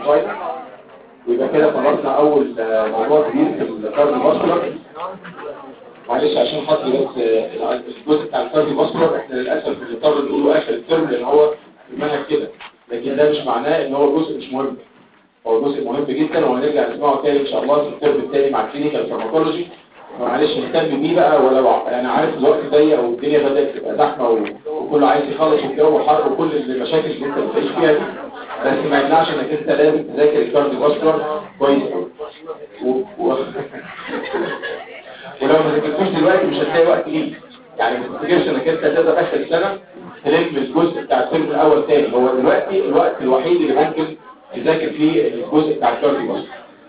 الانجينا ويبقى كده خلصنا اول آه، موضوع كبير في الكارديو فاسكولار معلش عشان خاطري بس آه، الجزء بتاع الكارديو فاسكولار احنا للاسف بنضطر نقوله اخر الترم لان هو في المنهج كده لكن ده مش معناه ان هو جزء مش مهم هو جزء مهم جدا وهنرجع نسمعه تاني ان شاء الله في الترم التاني مع الكلينيكال فارماكولوجي معلش نهتم بيه بقى ولو ع- انا عارف الوقت ضيق والدنيا بدات تبقى زحمه و- وكله عايز يخلص والجو حر وكل المشاكل اللي انت بتعيش فيها دي بس ما يمنعش انك انت لازم تذاكر الكارديو فاسكولار كويس قوي و... و... ولو ما ذاكرتوش دلوقتي مش هتلاقي وقت ليه يعني ما تفتكرش انك انت تقدر اخر السنه تلم الجزء بتاع الترم الاول تاني هو دلوقتي الوقت الوحيد اللي ممكن تذاكر فيه الجزء بتاع الكارديو فاسكولار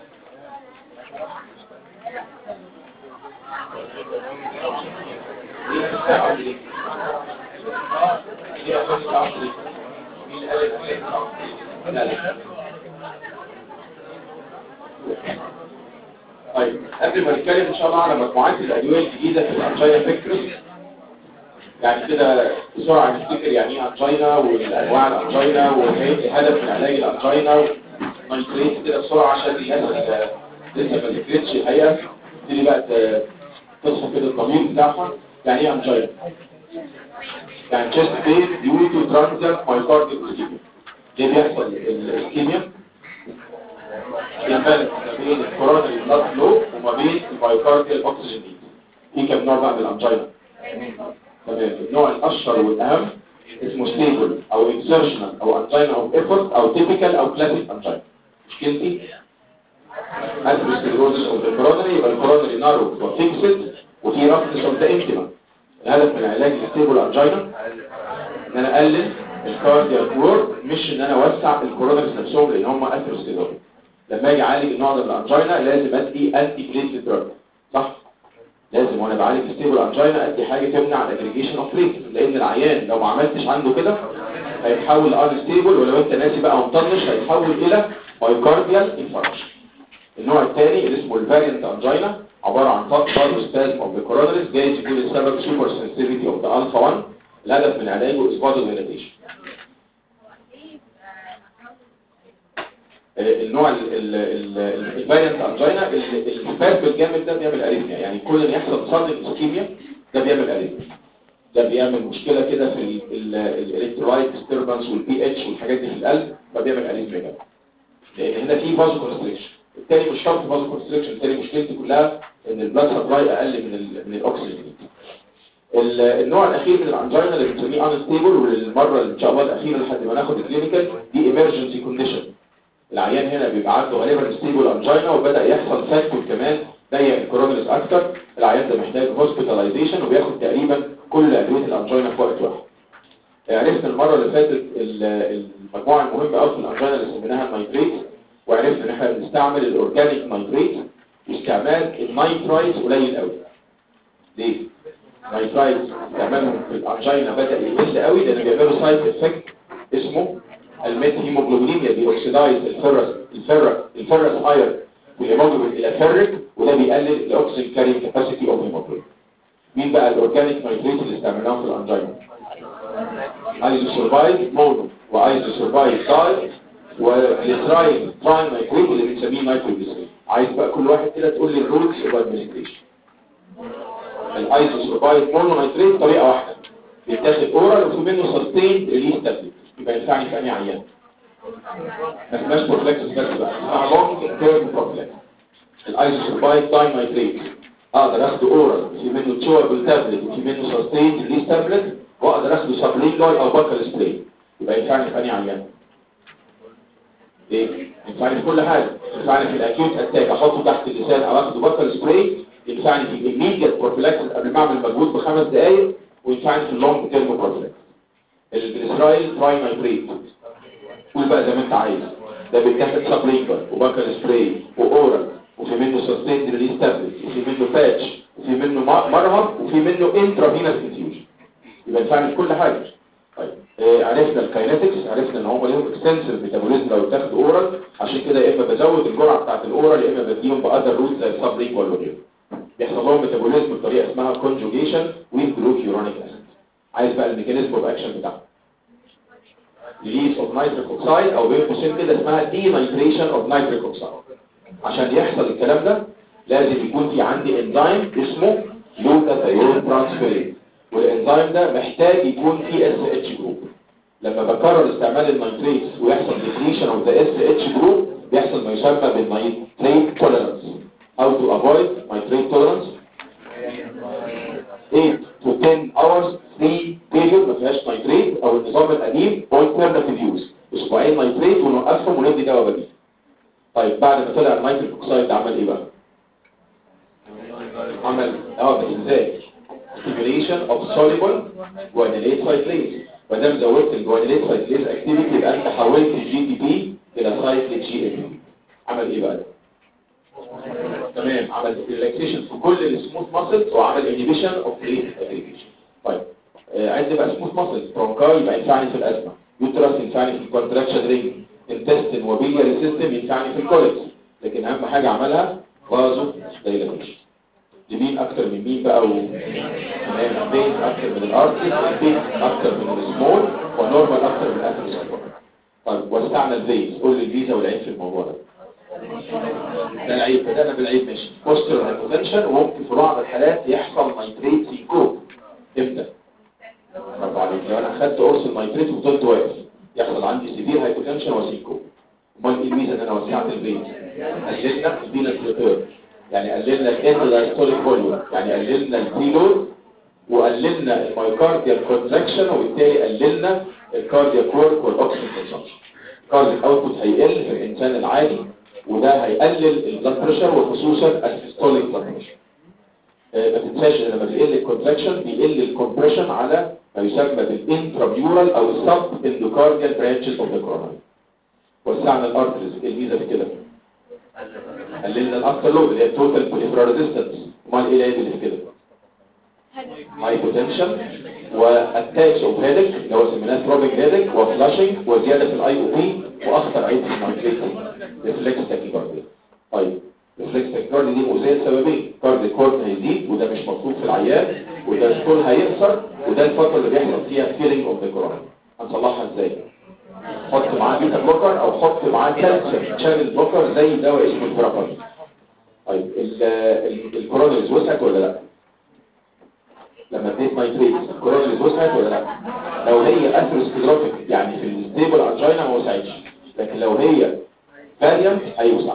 طيب قبل ما نتكلم ان شاء الله على مجموعات الادويه الجديده في الانجينا فيكتورز يعني كده بسرعه نفتكر يعني ايه انجينا والانواع الانجينا وايه الهدف من علاج الانجينا ونيتريت كده بسرعه عشان الناس اللي لسه ما ذاكرتش الحقيقه تبتدي بقى ت- تصحى كده الضمير بتاعها يعني ايه انجينا يعني chest pain due to transient myocardial ischemia ليه بيحصل الاسكيميا ينبالغ ما بين الكورونري بلاد فلو وما بين المايوكارديال اوكسجين نيد في كم نوع بقى من الانجينا تمام النوع الاشهر والاهم اسمه ستيبل او اكسرشنال او انجينا اوف ايفورت او تيبيكال او كلاسيك انجينا مشكلتي اثيروسكليروزس اوف ذا كورونري يبقى الكورونري نارو وفيكسد وفي رفنس اوف ذا انتما الهدف من علاج الستيبل انجينا ان انا اقلل الكاردياك وورد مش ان انا اوسع الكورونريز نفسهم لان هم اثيروسكليروز لما اجي اعالج النوع ده من الانجينا لازم ادي انتي بليتلت دراج صح لازم وانا بعالج ستيبل انجينا ادي حاجه تمنع الاجريجيشن اوف بليتلت لان العيان لو ما عملتش عنده كده هيتحول لان ستيبل ولو انت ناسي بقى ومطنش هيتحول الى مايوكارديال انفاركشن النوع الثاني اللي اسمه الفاريانت انجينا عباره عن فقر سبازم اوف ذا كورونريز جايز يكون السبب سوبر سنسيتيفيتي اوف ذا الفا 1 الهدف من علاجه اثبات الهيلاتيشن النوع الفاريانت انجينا السباز الجامد ده بيعمل اريثميا يعني كل ما يحصل صدمه اسكيميا ده بيعمل اريثميا ده بيعمل مشكله كده في الالكترولايت ديستربنس والبي اتش والحاجات دي في القلب فبيعمل اريثميا جامد لان هنا في فازو كونستريكشن التاني مش شرط فازو كونستريكشن التاني مشكلتي كلها ان البلاد سبلاي اقل من ال من الاكسجين ال- النوع الاخير من الانجينا اللي بنسميه انستيبل وللمره اللي ان شاء الله الاخيره لحد ما ناخد الكلينيكال دي ايمرجنسي كونديشن العيان هنا بيبقى عنده غالبا ستيبل انجينا وبدا يحصل فاكتور كمان ضيق الكورونريز اكتر العيان ده محتاج هوسبيتاليزيشن وبياخد تقريبا كل ادويه الانجينا في وقت واحد عرفنا المره اللي فاتت ال- المجموعه المهمه قوي في الانجينا اللي سميناها النيتريت وعرفنا ان احنا بنستعمل الاورجانيك نيتريت واستعمال النيترايت قليل قوي ليه نيترايت استعمالهم في الانجينا بدا يقل قوي لان بيعملوا سايد افكت اسمه الميت هيموجلوبينيا بيوكسيدايز الفرس الفرس الفرس ايرون والهيموجلوبين الى فيريك وده بيقلل الاكسجين كارينج كاباسيتي اوف هيموجلوبين مين بقى الاورجانيك نيتريت اللي استعملناهم في الانجينا ايزوسوربايد مونو وايزوسوربايد داي والجليسرايل تراي نيتريت اللي بنسميه نيتروجليسرين عايز بقى كل واحد كده تقول لي الرولز اوف ادمنستريشن الايزوسوربايد مونو نيتريت طريقه واحده بيتاخد اورال وفي منه سستين ريليز تابلت يبقى ينفعني في انهي عيان ما اسمهاش بروفلاكسس بس بقى اسمها لونج تيرم بروفلاكسس الايزوسوربايد تايم نيتريت اقدر اخده اورال في منه تشوبل تابلت وفي منه سستين ريليز تابلت واقدر اخده سبلينجوي او باكل سبراي يبقى ينفعني في انهي عيان ايه ينفعني في كل حاجه ينفعني في الاكيوت اتاك احطه تحت اللسان او اخده باكل سبراي ينفعني في الايميديت بروفلاكسس قبل ما اعمل مجهود بخمس دقائق وينفعني في اللونج تيرم بروفلاكسس الجليسرايل تراي نايتريت قول بقى زي ما انت عايز ده بيتاخد سبلينجر وباكل سبراي واورال وفي منه سستيند ريليز تابلت وفي منه باتش وفي منه م- مرهم وفي منه انترافينس انفيوجن يبقى ينفعني في كل حاجه طيب آه عرفنا الكاينetics عرفنا ان هم ليهم اكستنسيف ميتابوليزم لو اتاخد اورال عشان كده يا اما بزود الجرعه بتاعت الاورال يا اما بديهم باذر روت زي السبلينجوال وغيره بيحصل لهم ميتابوليزم بطريقه اسمها كونجوجيشن ويز جلوكيورونيك اسيد عايز بقى الميكانيزم اوف اكشن بتاعه release of nitric oxide او بين قوسين كده اسمها denitration of nitric oxide عشان يحصل الكلام ده لازم يكون في عندي انزيم اسمه glutathione transferase والانزيم ده محتاج يكون فيه اس اتش جروب لما بكرر استعمال النيتريت ويحصل depletion of the SH group بيحصل ما يسمى بالنيتريت tolerance how to avoid nitrate tolerance 8 to 10 hours free period ما فيهاش نيتريت او النظام القديم alternative use اسبوعين نيتريت ونوقفهم وندي دواء بديل طيب بعد ما طلع النيتريك اوكسايد عمل ايه بقى عمل اه بس ازاي stimulation of soluble guanylate cyclase ما دام زودت الجوانيليت سايكليز اكتيفيتي يبقى انت حولت الجي دي بي الى سايكليك جي ام عمل ايه بقى ده؟ تمام عمل ريلاكسيشن في كل السموث ماسلز وعمل انيبيشن اوف ليت اجريجيشن طيب آه عايز بقى سموث ماسلز برونكاي يبقى ينفعني في الازمه يوترس ينفعني في الكونتراكشن رينج انتستين وبيلياري سيستم ينفعني في الكوليكس لكن اهم حاجه عملها فازو دايلاتيشن لمين اكتر من مين بقى و تمام بين اكتر من الارتريز بين اكتر من السمول ونورمال اكتر من الاثيروسكليروز طيب وسعنا الفيز قول لي الفيزا والعيب في الموضوع ده ده العيب بدأنا بالعيب ماشي بوستر هايبوتنشن وممكن في بعض الحالات يحصل نيتريت سينكوب امتى برافو عليك لو انا خدت قرص النيتريت وفضلت واقف يحصل عندي سيفير هايبوتنشن وسينكوب امال ايه الميزه ان انا وسعت الفيز قللنا الفينا بريبير يعني قللنا الاند دايستوليك فوليوم يعني قللنا البريلود وقللنا المايوكارديال كونتراكشن وبالتالي قللنا الكاردياك ورك والاكسجين كونسامشن الكاردياك اوتبوت هيقل في الانسان العادي وده هيقلل البلاد بريشر وخصوصا السيستوليك بلاد بريشر ما تنساش ان لما بيقل الكونتراكشن بيقل الكومبريشن على ما يسمى بالانترابيورال او السب اندوكارديال برانشز اوف ذا كوروناري وسعنا الارتريز الميزه في كده قللنا الافتر لود اللي هي التوتال بريفرال ريزيستنس امال ايه اللي في كده هايبوتنشن واتاكس اوف هيدك اللي هو سميناه تروبيك هيدك وفلاشنج وزياده في الاي او بي واخطر عيب في النايتريت ريفلكس تاكيكارديا طيب ريفلكس تاكيكارديا دي مؤذيه لسببين كارد كورت هيزيد وده مش مطلوب في العيان وده السكول هيقصر وده الفتره اللي بيحصل فيها فيلينج اوف ذا كورونا هنصلحها ازاي حط معاه بيتا بلوكر او حط معاه كالسيوم شانل بلوكر زي دواء اسمه الفرابال طيب الكورونريز وسعت ولا لا لما اديت نايتريت الكورونريز وسعت ولا لا لو هي اثيروسكليروتيك يعني في الستيبل انجينا ما وسعتش لكن لو هي فاريانت هيوسع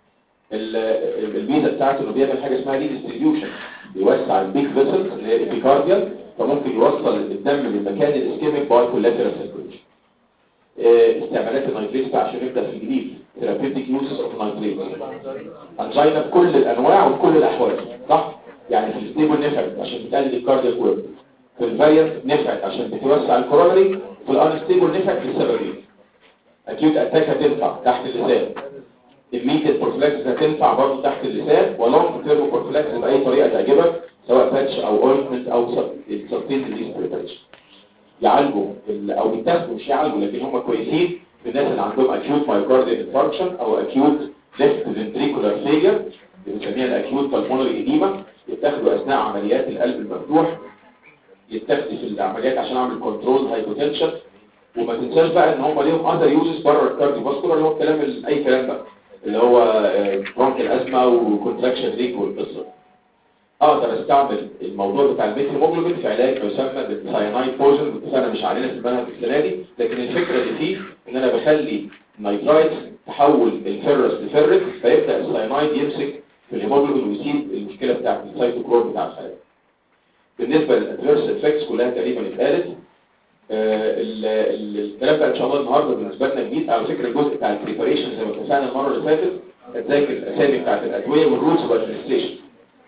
الميزه بتاعته انه بيعمل حاجه اسمها دي ديستريبيوشن بيوسع البيك فيسلز اللي هي الابيكارديال فممكن يوصل الدم للمكان الاسكيميك باي كولاترال سيركيوليشن استعمالات النيتريت عشان نبدا في الجديد ثيرابيوتيك يوزز اوف نيتريت انجينا بكل الانواع وبكل الاحوال صح يعني في الستيبل نفعت عشان بتقلل الكاردياك ورك في الفاريانت نفعت عشان بتوسع الكورونري في الانستيبل نفعت لسببين اكيوت اتاك هتنفع تحت اللسان immediate prophylaxis هتنفع برضه تحت اللسان ولونج تيرم prophylaxis باي طريقه تعجبك سواء باتش او اوينتمنت او سبتين ديزيز بريبريشن يعالجوا او بيتاخدوا مش يعالجوا لكن هم كويسين في الناس اللي عندهم acute myocardial infarction او acute left ventricular failure اللي بنسميها الاكيوت pulmonary edema يتاخدوا اثناء عمليات القلب المفتوح يتاخدوا في العمليات عشان اعمل كنترول هايبوتنشن وما تنساش بقى ان هم ليهم اذر يوزز بره الكارديو فاسكولار اللي هو الكلام ال- اي كلام بقى اللي هو برونكيال ازمه وكونتراكشن ريك والقصه اقدر استعمل الموضوع بتاع الميثيموجلوبين في علاج ما يسمى بالساينايد بويزن اتفقنا مش علينا في المنهج السنه دي لكن الفكره اللي فيه ان انا بخلي النيترايت تحول الفيرس لفيرك فيبدا الساينايد يمسك في الهيموجلوبين ويسيب المشكله بتاعت السايتوكروم بتاع الخلايا بالنسبه للادفيرس افكتس كلها تقريبا اتقالت آه، ال- ال- الكلام بقى ان شاء الله النهارده بالنسبه لنا جديد على فكره الجزء بتاع البريباريشن زي ما اتفقنا المره اللي فاتت هتذاكر الاسامي بتاعت الادويه والروتس والادمنستريشن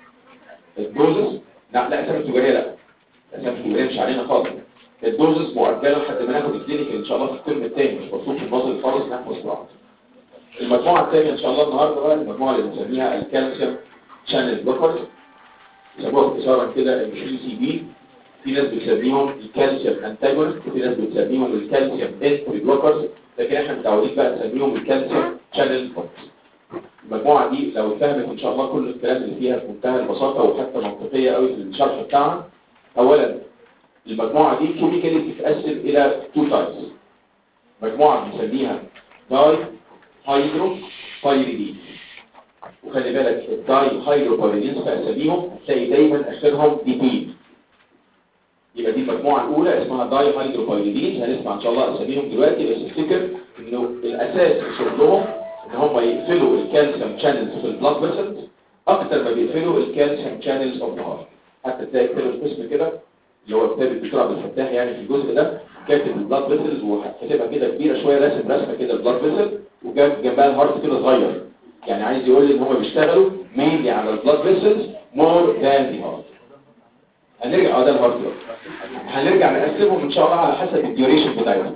الدوزز لا لا اسامي تجاريه لا اسامي تجاريه مش علينا خالص الدوزز مؤجله لحد ما ناخد الكلينيك ان شاء الله في الترم الثاني مش مطلوب في النظر خالص نحفظ بعض المجموعه الثانيه ان شاء الله النهارده بقى المجموعه اللي بنسميها الكالسيوم شانل بلوكرز يسموها اختصارا كده ال سي بي في ناس بتسميهم الكالسيوم انتاجونست وفي ناس بتسميهم الكالسيوم انتري بلوكرز لكن احنا متعودين بقى نسميهم الكالسيوم شانل بلوكرز المجموعة دي لو اتفهمت ان شاء الله كل الكلام اللي فيها في منتهى البساطة وحتى منطقية قوي في الشرح مجموعة بنسميها داي هيدرو بايريدين وخلي بالك الداي هيدرو بايريدين في اساميهم تلاقي دايما اخرهم ديبين يبقى دي المجموعة الأولى اسمها داي هيدرو بايريدين هنسمع إن شاء الله أساميهم دلوقتي بس افتكر إنه الأساس في شغلهم إن هم يقفلوا الكالسيوم شانلز في البلاد فيسلز أكتر ما بيقفلوا الكالسيوم شانلز أوف ذا هارت حتى تلاقي كتاب القسم كده اللي هو كتاب الدكتور عبد الفتاح يعني في الجزء ده كاتب البلاد فيسلز وكاتبها كده كبيره شويه راسم رسمه كده البلاد فيسل وجاب جنبها الهارت كده صغير يعني عايز يقول لي ان هم بيشتغلوا مينلي على البلاد فيسلز مور ذان ذا هارت هنرجع اه ده الهارت هنرجع نقسمهم ان شاء الله على حسب الديوريشن بتاعتهم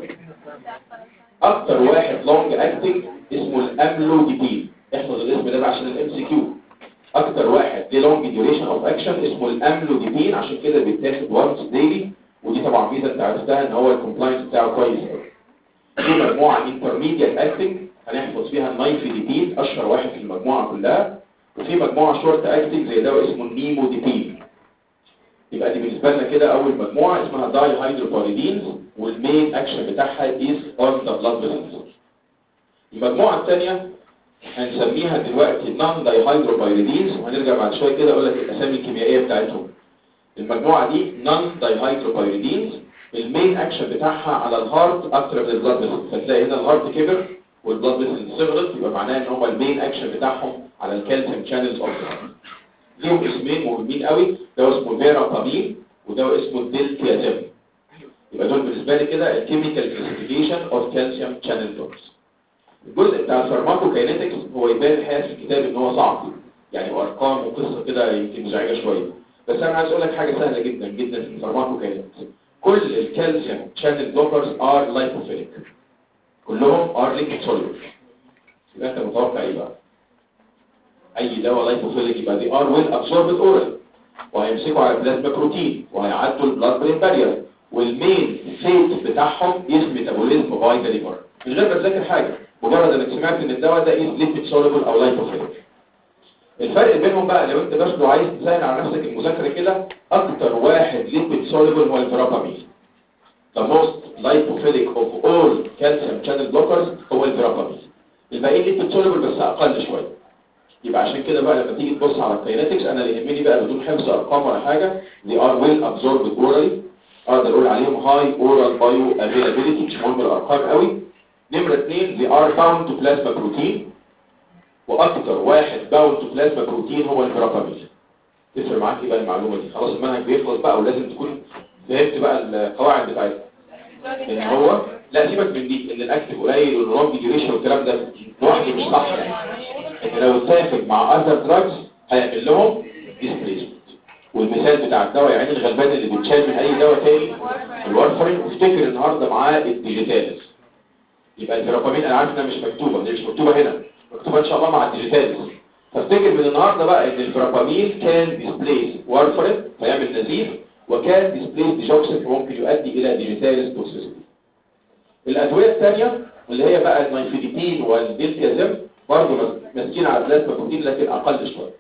اكتر واحد لونج اكتنج اسمه الاملوديبين احفظ الاسم ده بقى عشان الام سي كيو اكتر واحد ليه لونج ديوريشن اوف اكشن اسمه الاملوديبين عشان كده بيتاخد وانس ديلي ودي طبعا ميزه انت عرفتها ان هو الكومبلاينس بتاعه كويس قوي في مجموعه انترميديت اكتنج هنحفظ فيها النايفيديبين اشهر واحد في المجموعه كلها وفي مجموعه شورت اكتنج زي ده اسمه النيموديبين يبقى دي بالنسبه لنا كده اول مجموعه اسمها داي هيدروباريدينز والمين اكشن بتاعها از اون ذا بلاد فيسلز المجموعه الثانيه هنسميها دلوقتي نون داي هيدروبايريدينز وهنرجع بعد شويه كده اقول لك الاسامي الكيميائيه بتاعتهم المجموعه دي نون داي هيدروبايريدينز المين اكشن بتاعها على الهارت اكتر من البلاد فيسلز فتلاقي هنا الهارت كبر والبلاد فيسلز صغرت يبقى معناه ان هم المين اكشن بتاعهم على الكالسيوم شانلز اوف الهارت ليهم اسمين مهمين قوي ده اسمه فيرابامين وده اسمه الدلتيازيم يبقى دول بالنسبه لي كده الكيميكال كلاسيفيكيشن اوف كالسيوم شانل دوز الجزء بتاع الفارماكوكاينetics هو يبان الحقيقه في الكتاب ان هو صعب يعني وارقام وقصه كده يمكن مزعجه شويه بس انا عايز اقول لك حاجه سهله جدا جدا في الفارماكوكاينetics كل الكالسيوم شانل بلوكرز ار لايبوفيليك كلهم ار ليكيد سوليبل يبقى انت متوقع ايه بقى اي دواء لايبوفيليك يبقى دي ار ويل ابسوربد اورال وهيمسكوا على البلازما بروتين وهيعدوا البلاد برين بارير والمين فيت بتاعهم از ميتابوليزم باي ذا ليفر من غير ما تذاكر حاجه مجرد انك سمعت ان الدواء ده از ليبيد سوليبل او لايبوفيليك الفرق بينهم بقى لو انت بس لو عايز تسهل على نفسك المذاكره كده اكتر واحد ليبيد سوليبل هو الفرابامين the most lipophilic of all calcium channel blockers هو الفرابامين الباقيين ليبيد سوليبل بس اقل شويه يبقى عشان كده بقى لما تيجي تبص على الكاينetics انا اللي يهمني بقى بدون حفظ ارقام ولا حاجه they are well absorbed orally اقدر اقول عليهم high oral bio availability مش مهم الارقام قوي نمره اثنين they are bound to plasma protein واكتر واحد bound to plasma protein هو الفرابامين تفرق معاك ايه بقى المعلومه دي خلاص المنهج بيخلص بقى ولازم تكون فهمت بقى القواعد بتاعتها ان هو لا سيبك من دي ان الاكتف قليل والرونج ديوريشن والكلام ده لوحده مش صح يعني ان لو اتاخد مع اذر دراجز هيعمل لهم ديسبليسمنت والمثال بتاع الدواء يعني الغلبان اللي بيتشال من اي دواء تاني الوارفرين وافتكر النهارده معاه الديجيتالز يبقى الفيرابامين انا عارف انها مش مكتوبه دي مش مكتوبه هنا مكتوبه ان شاء الله مع الديجيتالز فافتكر من النهارده بقى ان الفيرابامين كان ديسبليس وارفرين فيعمل نزيف وكان ديسبليس ديجوكسين ممكن يؤدي الى ديجيتالز توكسيسيتي الادويه الثانيه اللي هي بقى النايفيديبين والدلتيازيم برضه ماسكين على بلازما بروتين لكن اقل شويه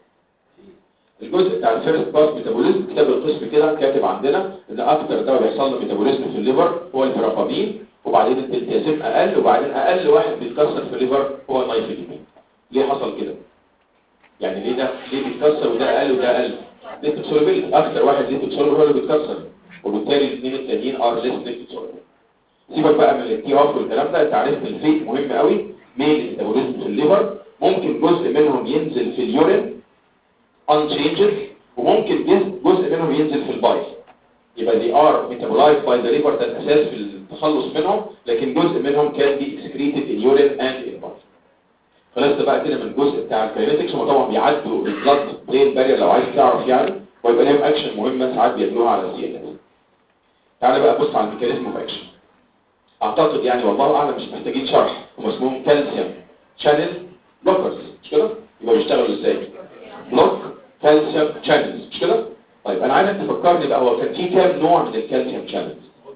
الجزء بتاع الفيرست باس ميتابوليزم كتاب القسم كده كاتب عندنا ان اكتر دواء بيحصل له ميتابوليزم في الليفر هو الفرابامين وبعدين الدلتيازيم اقل وبعدين اقل واحد بيتكسر في الليفر هو النايفيديبين ليه حصل كده يعني ليه ده ليه بيتكسر وده اقل وده اقل ليبيد سوليبيليتي اكتر واحد ليبيد سوليبل هو اللي بيتكسر وبالتالي الاثنين التانيين ار ليس ليبيد سوليبل سيبك بقى من التي اوف والكلام ده انت عرفت الفيت مهم قوي مين الميتابوليزم في الليفر ممكن جزء منهم ينزل في اليورين unchanged وممكن جزء منهم ينزل في البايل يبقى دي ار metabolized by the liver ده الاساس في التخلص منهم لكن جزء منهم كان بي excreted in urine and in bile خلاص بقى كده من الجزء بتاع الكاينetics هم طبعا بيعدوا البلاد برين بارير لو عايز تعرف يعني ويبقى لهم اكشن مهمه ساعات بيعملوها على السي ان اس تعالى بقى بص على الميكانيزم اوف اكشن اعتقد يعني والله اعلم مش محتاجين شرح هم اسمهم كالسيوم شانل بلوكرز مش كده يبقى بيشتغلوا ازاي بلوك كالسيوم شانلز مش كده طيب انا عايزك تفكرني بقى هو كان في كام نوع من الكالسيوم شانلز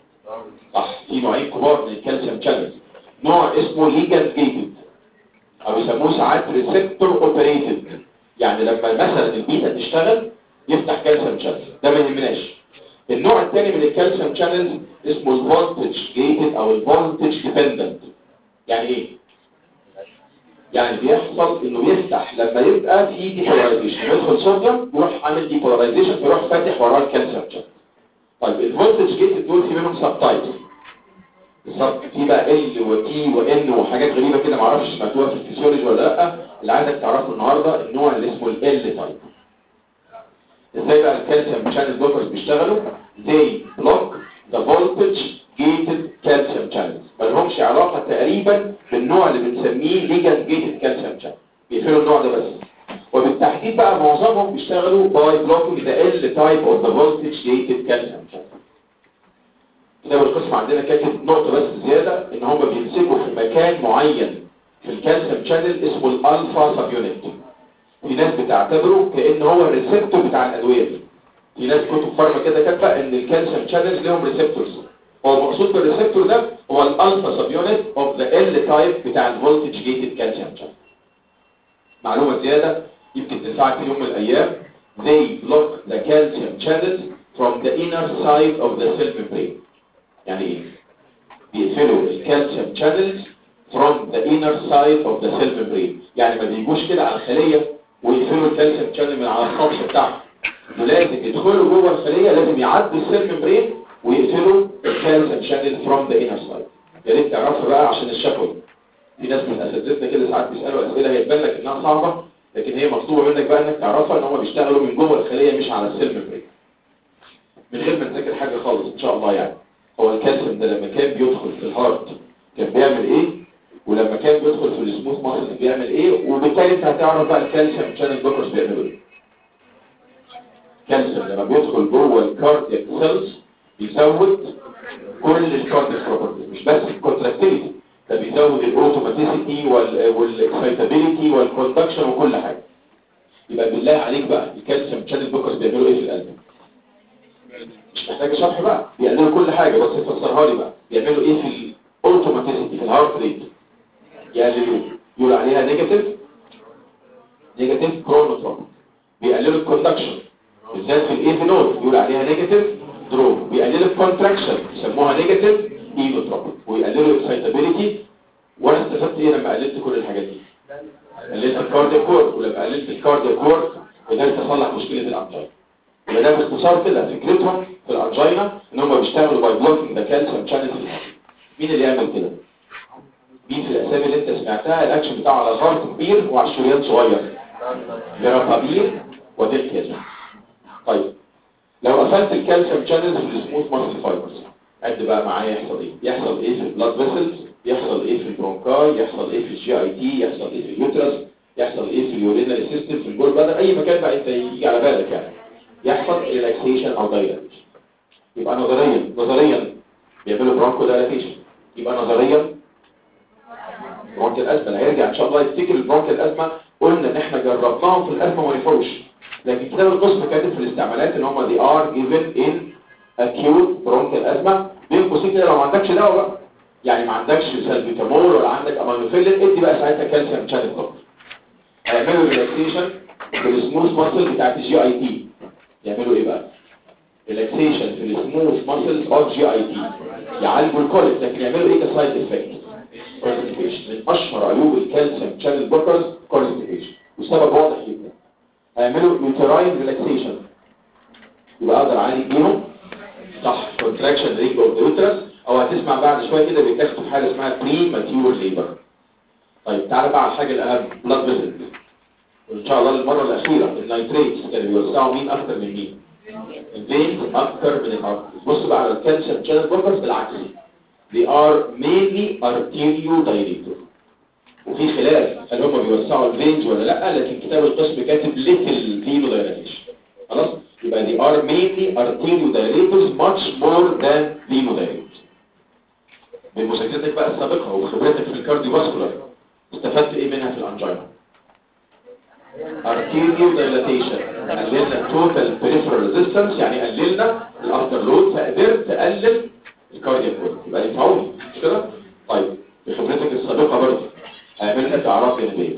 صح في نوعين كبار من الكالسيوم شانلز نوع اسمه ليجاند جيتد او يسموه ساعات ريسبتور اوبريتد يعني لما مثلا البيتا تشتغل يفتح كالسيوم شانل ده ما يهمناش النوع الثاني من الكالسيوم شانلز اسمه الفولتج جيتد او الفولتج ديبندنت يعني ايه يعني بيحصل انه يفتح لما يبقى في ديبولاريزيشن يدخل صوديوم يروح عامل ديبولاريزيشن يروح فاتح وراه الكالسيوم شانل طيب الفولتج جيتد دول في منهم سب تايبس السب في بقى ال وتي وان وحاجات غريبه كده معرفش سمعتوها في الفسيولوجي ولا لا اللي عايزك تعرفه النهارده النوع اللي اسمه ال تايب ازاي بقى الكالسيوم شانل بلوكرز بيشتغلوا زي بلوك ذا فولتج جيتد كالسيوم شانل مالهمش علاقه تقريبا بالنوع اللي بنسميه ليجاند جيتد كالسيوم شانل بيقفلوا النوع ده بس وبالتحديد بقى معظمهم بيشتغلوا باي بلوكينج ذا ال تايب اوف ذا فولتج جيتد كالسيوم شانل كتاب القسم عندنا كاتب نقطه بس زياده ان هم بيمسكوا في مكان معين في الكالسيوم شانل اسمه الالفا سب يونت في ناس بتعتبره كأن هو الريسبتور بتاع الأدوية دي في ناس كتب فارما كده كاتبه ان الكالسيوم شانلز لهم ريسبتورز هو المقصود بالريسبتور ده هو الالفا سب يونت اوف ذا ال تايب بتاع الفولتج جيتد كالسيوم شانل معلومه زياده يمكن تنفعك في يوم من الايام they block the calcium channels from the inner side of the cell membrane يعني ايه بيقفلوا الكالسيوم channels from the inner side of the cell membrane يعني ما بيجوش كده على الخليه ويقفلوا الكالسيوم channel من على السطح بتاعها ولازم يدخلوا جوه الخليه لازم يعدوا السيل ممبرين ويقفلوا الكالسيوم شانل فروم ذا انر سايد يا ريت تعرفها بقى عشان الشفوي في ناس من اساتذتنا كده ساعات بيسالوا اسئله هي تبان لك انها صعبه لكن هي مطلوبه منك بقى انك تعرفها ان هم بيشتغلوا من جوه الخليه مش على السيل ممبرين من غير ما تذاكر حاجه خالص ان شاء الله يعني هو الكالسيوم ده لما كان بيدخل في الهارت كان بيعمل ايه ولما كان بيدخل في السموث ماسلز بيعمل ايه وبالتالي انت هتعرف بقى الكالسيوم شانل بلوكرز بيعملوا ايه كالسيوم لما بيدخل جوه الكاردياك سيلز بيزود كل الكاردياك بروبرتيز مش بس الكونتراكتيليتي ده بيزود الاوتوماتيسيتي والاكسايتابيليتي والكوندكشن وكل حاجه يبقى بالله عليك بقى الكالسيوم شانل بلوكرز بيعملوا ايه في القلب مش محتاج شرح بقى بيعملوا كل حاجه بس تفسرها لي بقى بيعملوا ايه في الاوتوماتيسيتي في الهارت ريت يقللوه يقول عليها نيجاتيف نيجاتيف كرونوتروب بيقللوا الكوندكشن بالذات في الايثينول يقول عليها نيجاتيف دروب بيقللوا الكونتراكشن يسموها نيجاتيف اينوتروب ويقللوا الاكسايتابيليتي وانا استفدت ايه لما قللت كل الحاجات دي قللت الكاردياك وورد ولما قللت الكاردياك وورد قدرت اصلح مشكله الانجينا يبقى ده باختصار كده فكرتهم في الانجينا ان هم بيشتغلوا باي بلوكينج ذا كالسيوم شانل في الهارت مين اللي يعمل كده مين في الاسامي اللي انت سمعتها الاكشن بتاعه على الهارت كبير وعلى الشريان صغير فيرابابير وديلكازون طيب لو قفلت الكالسيوم شانلز في السموث ماسل فايبرز عد بقى معايا يحصل ايه يحصل ايه في البلاد فيسلز يحصل ايه في البرونكاي يحصل ايه في الجي اي تي يحصل ايه في اليوترس يحصل ايه في اليورينال سيستم في الجول بلادر اي مكان بقى انت يجي على بالك يعني يحصل ريلاكسيشن او دايلاتيشن يبقى نظريا نظريا بيعملوا برونكو دايلاتيشن يبقى نظريا برونك الازمه هيرجع ان شاء الله يفتكر البرونك الازمه قلنا ان احنا جربناهم في الازمه وما نفعوش لكن كتاب القسم كاتب في الاستعمالات ان هم دي ار جيفن ان اكيوت برونكال ازمه بين قوسين كده لو ما عندكش دواء بقى يعني ما عندكش سلبيتامول ولا عندك امينوفيلين ادي بقى ساعتها كالسيوم شانل بلوكر هيعملوا ريلاكسيشن في السموث ماسل بتاعت الجي اي تي يعملوا ايه بقى ريلاكسيشن في السموث ماسلز اوف جي اي تي يعالجوا الكوليك لكن يعملوا ايه كسايد افكت كونستيبيشن من اشهر عيوب الكالسيوم شانل بلوكرز كونستيبيشن والسبب واضح جدا هيعملوا يوتراين ريلاكسيشن يبقى اقدر اعالج بيهم صح كونتراكشن ريج اوف يوترس او هتسمع بعد شويه كده بيتاخدوا في حاجه اسمها بري ماتيور ليبر طيب تعالى بقى على الحاجه الاهم بلاد فيسل وان شاء الله المره الاخيره النيتريتس كانوا بيوزعوا مين اكتر من مين الفينز اكتر من الارتريز بص بقى على الكالسيوم شانل بلوكرز بالعكس they are mainly arteriodilator وفي خلاف هل هم بيوسعوا الفينز ولا لا لكن كتاب القسم كاتب little venodilatation خلاص يبقى they are mainly arteriodilators much more than venodilators بمذاكرتك بقى السابقة وخبرتك في الكارديوفاسكولار استفدت ايه منها في الانجينا arteriodilatation قللنا total peripheral resistance يعني قللنا الافتر لود فقدرت تقلل الكاردياك وورد يبقى ينفعوني مش كده طيب بخبرتك السابقة برضه عملت اعراض جانبيه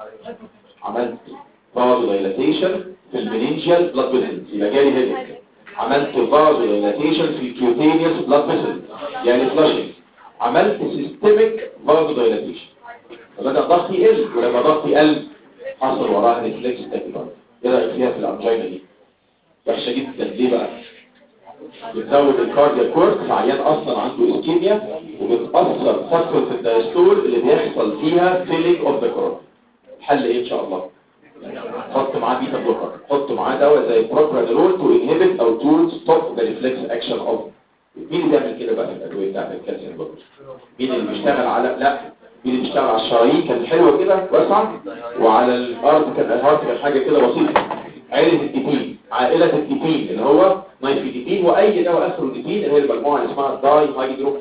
عملت بعض دايلاتيشن في المنينجيال بلاد فيسلز يبقى جالي هيدك عملت فازو دايلاتيشن في الكيوتينيوس بلاد فيسل يعني فلاشنج عملت سيستميك فازو دايلاتيشن فبدا ضغطي يقل ولما ضغطي قل حصل وراها ريفلكس تاكيكارد ايه رايك فيها في الانجينا دي وحشه جدا ليه بقى بتزود الكارديا كورت في عيان اصلا عنده اسكيميا وبتاثر فتره الدايستول اللي بيحصل فيها فيلينج اوف ذا كورت الحل ايه ان شاء الله حط معاه بيتا بلوكر حط معاه دواء زي بروبرانولول تو انهبت او تو ستوب ذا ريفلكس اكشن اوف مين اللي بيعمل كده بقى في الادويه بتاعت الكالسيوم بلوكر مين اللي بيشتغل على لا مين اللي بيشتغل على الشرايين كانت حلوه كده واسعه وعلى الارض كان الهارت كان حاجه كده بسيطه عائله الديبين عائله الديبين اللي هو نايفيديبين واي دواء اخره ديبين اللي هي المجموعه اللي اسمها داي هيدرو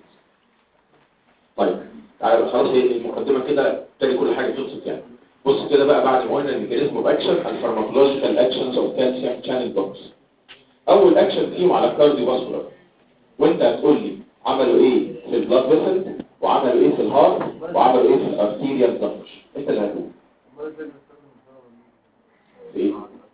طيب تعالى خلاص هي المقدمه كده تاني كل حاجه خلصت يعني بص كده بقى بعد ما قلنا الميكانيزم اوف اكشن الفارماكولوجيكال اكشنز اوف كالسيوم شانل بلوكس اول اكشن فيهم على الكارديو فاسكولار وانت هتقول لي عملوا ايه في البلاد فيسل وعملوا ايه في الهارت وعملوا ايه في الارتيريال بلوكس انت اللي هتقول ايه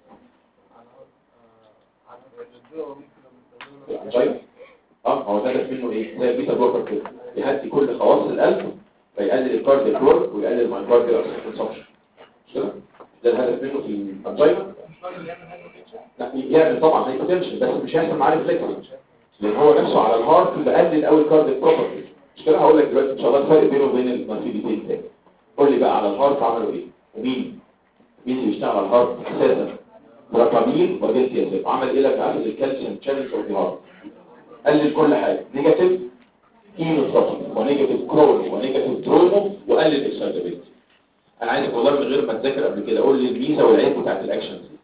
طيب اه هو الهدف منه ايه زي البيتا بلوكر كده يهدي كل خواص القلب فيقلل الكارديو كلور ويقلل المايكارديال كونسبشن كده ده الهدف منه في الانجينا لا يعمل طبعا هيبوتنشن بس مش هيحصل معاه ريفلكس لان هو نفسه على الهارت بقلل قوي الكارديو بروبرتي مش كده هقول لك دلوقتي ان شاء الله الفرق بينه وبين المرتبتين تاني قول لي بقى على الهارت عملوا ايه ومين مين اللي بيشتغل على الهارت اساسا مرقمين ودلتيازيب عمل ايه لما قفل الكالسيوم تشانل اوف الهارت قلل كل حاجه نيجاتيف كيموثيرابي ونيجاتيف كرون ونيجاتيف ترومو وقلل الاكسايتابيلتي انا عايزك والله من غير ما تذاكر قبل كده قول لي الميزه والعيب بتاعت الاكشن دي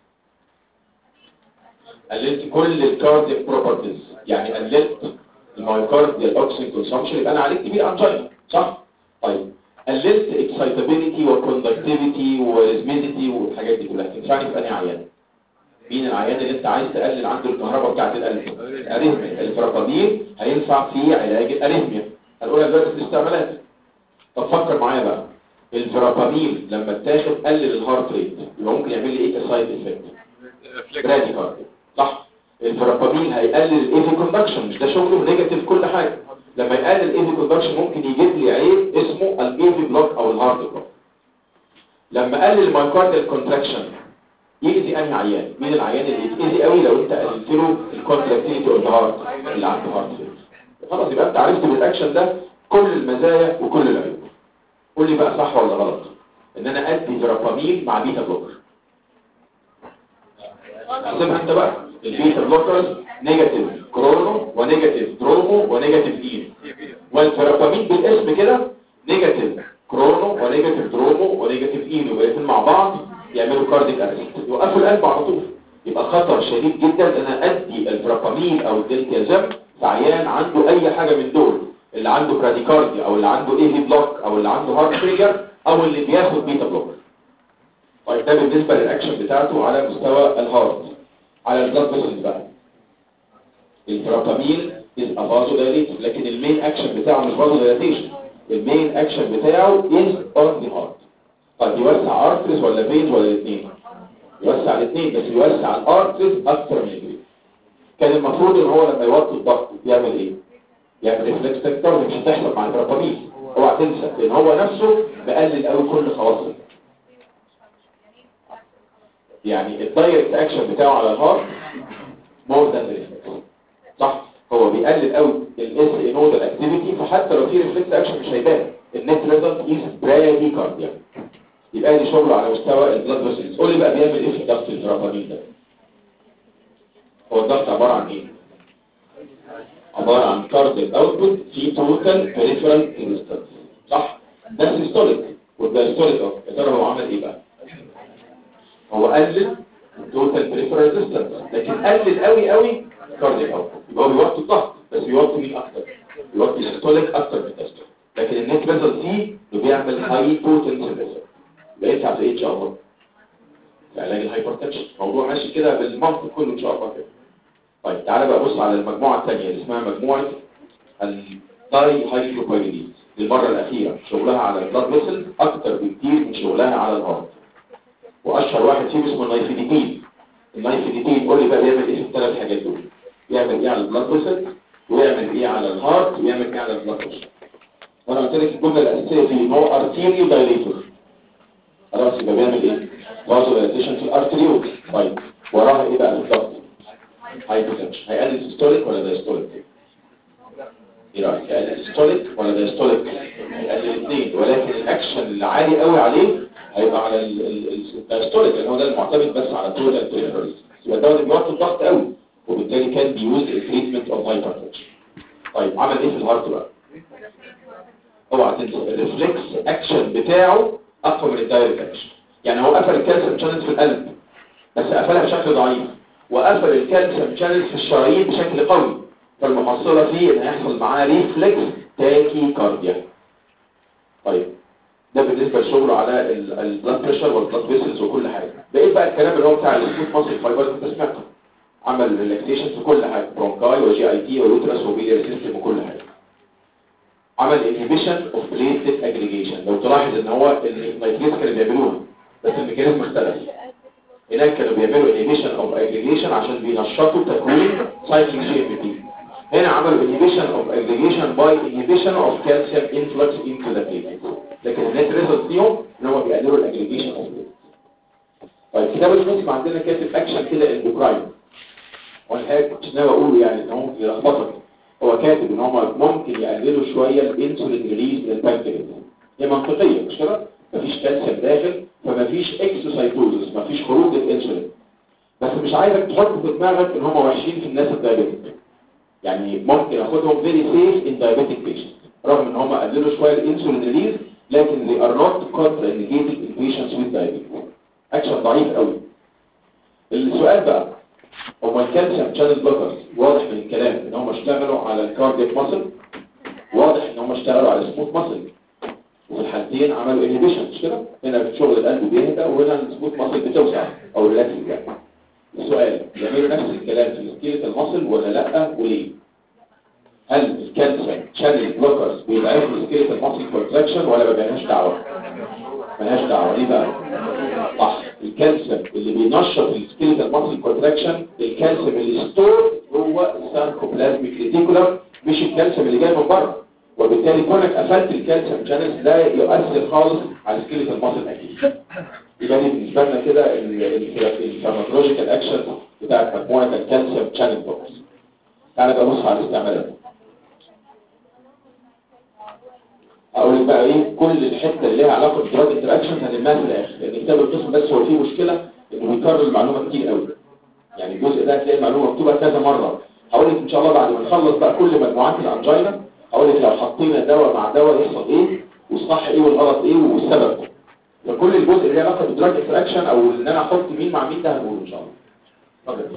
قللت كل الكاردياك بروبرتيز يعني قللت المايوكارديال اوكسجين كونسامشن يبقى انا عالجت بيه الانجينا صح طيب قللت اكسايتابيلتي وكوندكتيفيتي وريزميديتي والحاجات دي كلها تنفعني في انهي عيان مين العيان اللي انت عايز تقلل عنده الكهرباء بتاعت القلب الاريثميا الفرقدين هينفع في علاج الاريثميا هنقولها دلوقتي في الاستعمالات طب فكر معايا بقى الفرابامين لما اتاخد قلل الهارت ريت يبقى ممكن يعمل لي ايه كسايد افكت براديكارديا صح الفرابامين هيقلل الايفي كوندكشن مش ده شغله نيجاتيف كل حاجه لما يقلل الايفي كوندكشن ممكن يجيب لي عيب اسمه الايفي بلوك او الهارت بلوك لما قلل المايكارديال كونتراكشن يأذي انهي عيان مين العيان اللي يتأذي قوي لو انت قللت له الكونتراكتيفيتي اوف هارت اللي عنده هارت فيل خلاص يبقى انت عرفت بالاكشن ده كل المزايا وكل العيوب قول لي بقى صح ولا غلط ان انا ادي فيرابامين مع بيتا بلوكر احسبها انت بقى البيتا بلوكرز نيجاتيف كرونو ونيجاتيف درومو ونيجاتيف اين والفيرابامين بالاسم كده نيجاتيف كرونو ونيجاتيف درومو ونيجاتيف اين وبقيتين مع بعض يعملوا كارديك ارست يوقفوا القلب على طول يبقى خطر شديد جدا ان انا ادي الفيرابامين او الدلتيازام في عيان عنده اي حاجه من دول اللي عنده براديكارديا او اللي عنده ايهي بلوك او اللي عنده هارت تريجر او اللي بياخد بيتا بلوكر طيب ده بالنسبه للاكشن بتاعته على مستوى الهارت على البلاد فيسلز بقى الفرابامين از افازو دايليتور لكن المين اكشن بتاعه مش فازو دايليتيشن المين اكشن بتاعه از اون ذا هارت طيب يوسع ارتريز ولا فينز ولا الاثنين يوسع الاثنين بس يوسع الارتريز اكتر من الفينز كان المفروض ان هو لما يوطي الضغط يعمل ايه يعمل ريفلكس تكتر مش هتحصل مع الفرابامين اوعى تنسى لان هو نفسه مقلل قوي كل خواصه يعني الدايركت اكشن بتاعه على الهارت مور ذان ريفلكس صح هو بيقلل قوي الاس اي نودال اكتيفيتي فحتى لو في ريفلكس اكشن مش هيبان النت ريزلت از براديكارديا يبقى دي شغله على مستوى البلاد فيسلز قول لي بقى بيعمل ايه في ضغط الفرابامين ده هو الضغط عباره عن ايه عباره عن كارديال اوتبوت في توتال بريفرال ريزيستنس صح ده سيستوليك والدايستوليك اهو يا ترى هو عمل ايه بقى هو قلل توتال بريفرال ريزيستنس لكن قلل قوي قوي كارديال اوتبوت يبقى هو بيوطي الضغط بس بيوطي مين اكتر بيوطي سيستوليك اكتر من الدايستوليك لكن النت ريزلت دي بيعمل هاي بوتنسي ريزلت يبقى ينفع في ايه ان شاء الله في علاج الهايبرتنشن موضوع ماشي كده بالمنطق كله ان شاء الله كده طيب تعالى بقى بص على المجموعة الثانية اللي اسمها مجموعة الداي هايدروبايريديز للمرة الأخيرة شغلها على البلاد فيسل أكتر بكتير من شغلها على الهارت وأشهر واحد فيهم اسمه النايفيديبين النايفيديتين قول لي بقى بيعمل ايه في الثلاث حاجات دول يعمل ايه على البلاد فيسل ويعمل ايه على الهارت ويعمل ايه على البلاد بريشر وانا قلت لك الجمله الاساسيه فيه ان هو ارتيريو دايليتور خلاص يبقى بيعمل ايه فازو دايليتيشن في الارتريول طيب وراها ايه بقى بالظبط هايبوتنشن هيقلل سيستوليك ولا دايستوليك ايه رايك هيقلل سيستوليك ولا دايستوليك هيقلل الاثنين ولكن الاكشن اللي عالي قوي عليه هيبقى على الدايستوليك لان هو ده المعتمد بس على توتال بريفرنس يبقى الدواء ده بيوطي الضغط قوي وبالتالي كان بيوز التريتمنت اوف هايبرتنشن طيب عمل ايه في الهارت بقى اوعى تنسى الريفلكس اكشن بتاعه اقوى من الدايركت اكشن يعني هو قفل الكالسيوم شانلز في القلب بس قفلها بشكل ضعيف وقفل الكالسيوم شانلز في الشرايين بشكل قوي فالمحصله فيه ان هيحصل معاه ريفلكس تاكي كارديا طيب ده بالنسبه لشغله على البلاد بريشر والبلاد فيسلز وكل حاجه بقيت بقى الكلام اللي هو بتاع السموث ماسل فايبرز انت سمعته عمل ريلاكسيشن في كل حاجه برونكاي وجي اي تي ويوترس وبيلير سيستم وكل حاجه عمل انهبيشن اوف بليتلت اجريجيشن لو تلاحظ ان هو النيتريز كانوا بيعملوها بس الميكانيزم اختلف هناك كانوا بيعملوا انهبيشن اوف اجريجيشن عشان بينشطوا تكوين سايكليك جي ام بي هنا عملوا inhibition of aggregation by inhibition of calcium influx into the platelets لكن النت ريزلت فيهم ان هم بيقللوا الاجريجيشن اوف طيب كتاب المسلم عندنا كاتب اكشن كده اندوكراين وانا حاجه مش ناوي اقوله يعني ان هو ممكن يلخبطك هو كاتب ان هم ممكن يقللوا شويه الانسولين ريليز للبنكرياس هي منطقيه مش كده مفيش كالسيوم داخل فمفيش اكسوسايتوزس مفيش خروج الانسولين بس مش عايزك تحط في دماغك ان هم وحشين في الناس الدايابيتيك يعني ممكن اخدهم فيري سيف ان دايابيتيك بيشنت رغم ان هم قللوا شويه الانسولين ريليز لكن they are not contraindicated in patients with diabetes اكشن ضعيف قوي السؤال بقى هو الكالسيوم شانل بلوكرز واضح من الكلام ان هم اشتغلوا على الكاردياك ماسل واضح ان هم اشتغلوا على السموث ماسل وفي الحالتين عملوا انهبيشن مش كده هنا شغل القلب بيهدى وهنا السموث ماسل بتوسع او ريلاكسنج يعني السؤال يعملوا نفس الكلام في السكيلة المصل ولا لا وليه هل الكالسيوم شانل بلوكرز بيضعفوا السكيلة المصل كونتراكشن ولا ما بينهاش دعوه ملهاش دعوه ليه بقى صح الكالسيوم اللي بينشط السكيلة المصل كونتراكشن الكالسيوم اللي ستور جوه الساركوبلازميك ريتيكولار مش الكالسيوم اللي جاي من بره وبالتالي كونك قفلت الكالسيوم شانلز لا يؤثر خالص على سكيلة المصل اكيد يبقى دي بالنسبه لنا كده الفارماكولوجيكال اكشن بتاعت مجموعه الكالسيوم شانل بلوكرز تعالى بقى نبص على الاستعمالات اقول لك بقى ايه كل الحته اللي ليها علاقه بالدراج انتراكشن هنلمها في الاخر لان كتاب القسم بس هو فيه مشكله انه بيكرر المعلومه كتير قوي يعني الجزء ده هتلاقي المعلومه مكتوبه كذا مره هقول لك ان شاء الله بعد ما نخلص بقى كل مجموعات الانجينا هقول لك لو حطينا دواء مع دواء يحصل ايه والصح ايه والغلط ايه والسبب فكل الجزء اللي له علاقه بالدراج انتراكشن او ان انا احط مين مع مين ده هنقوله ان شاء الله اتفضل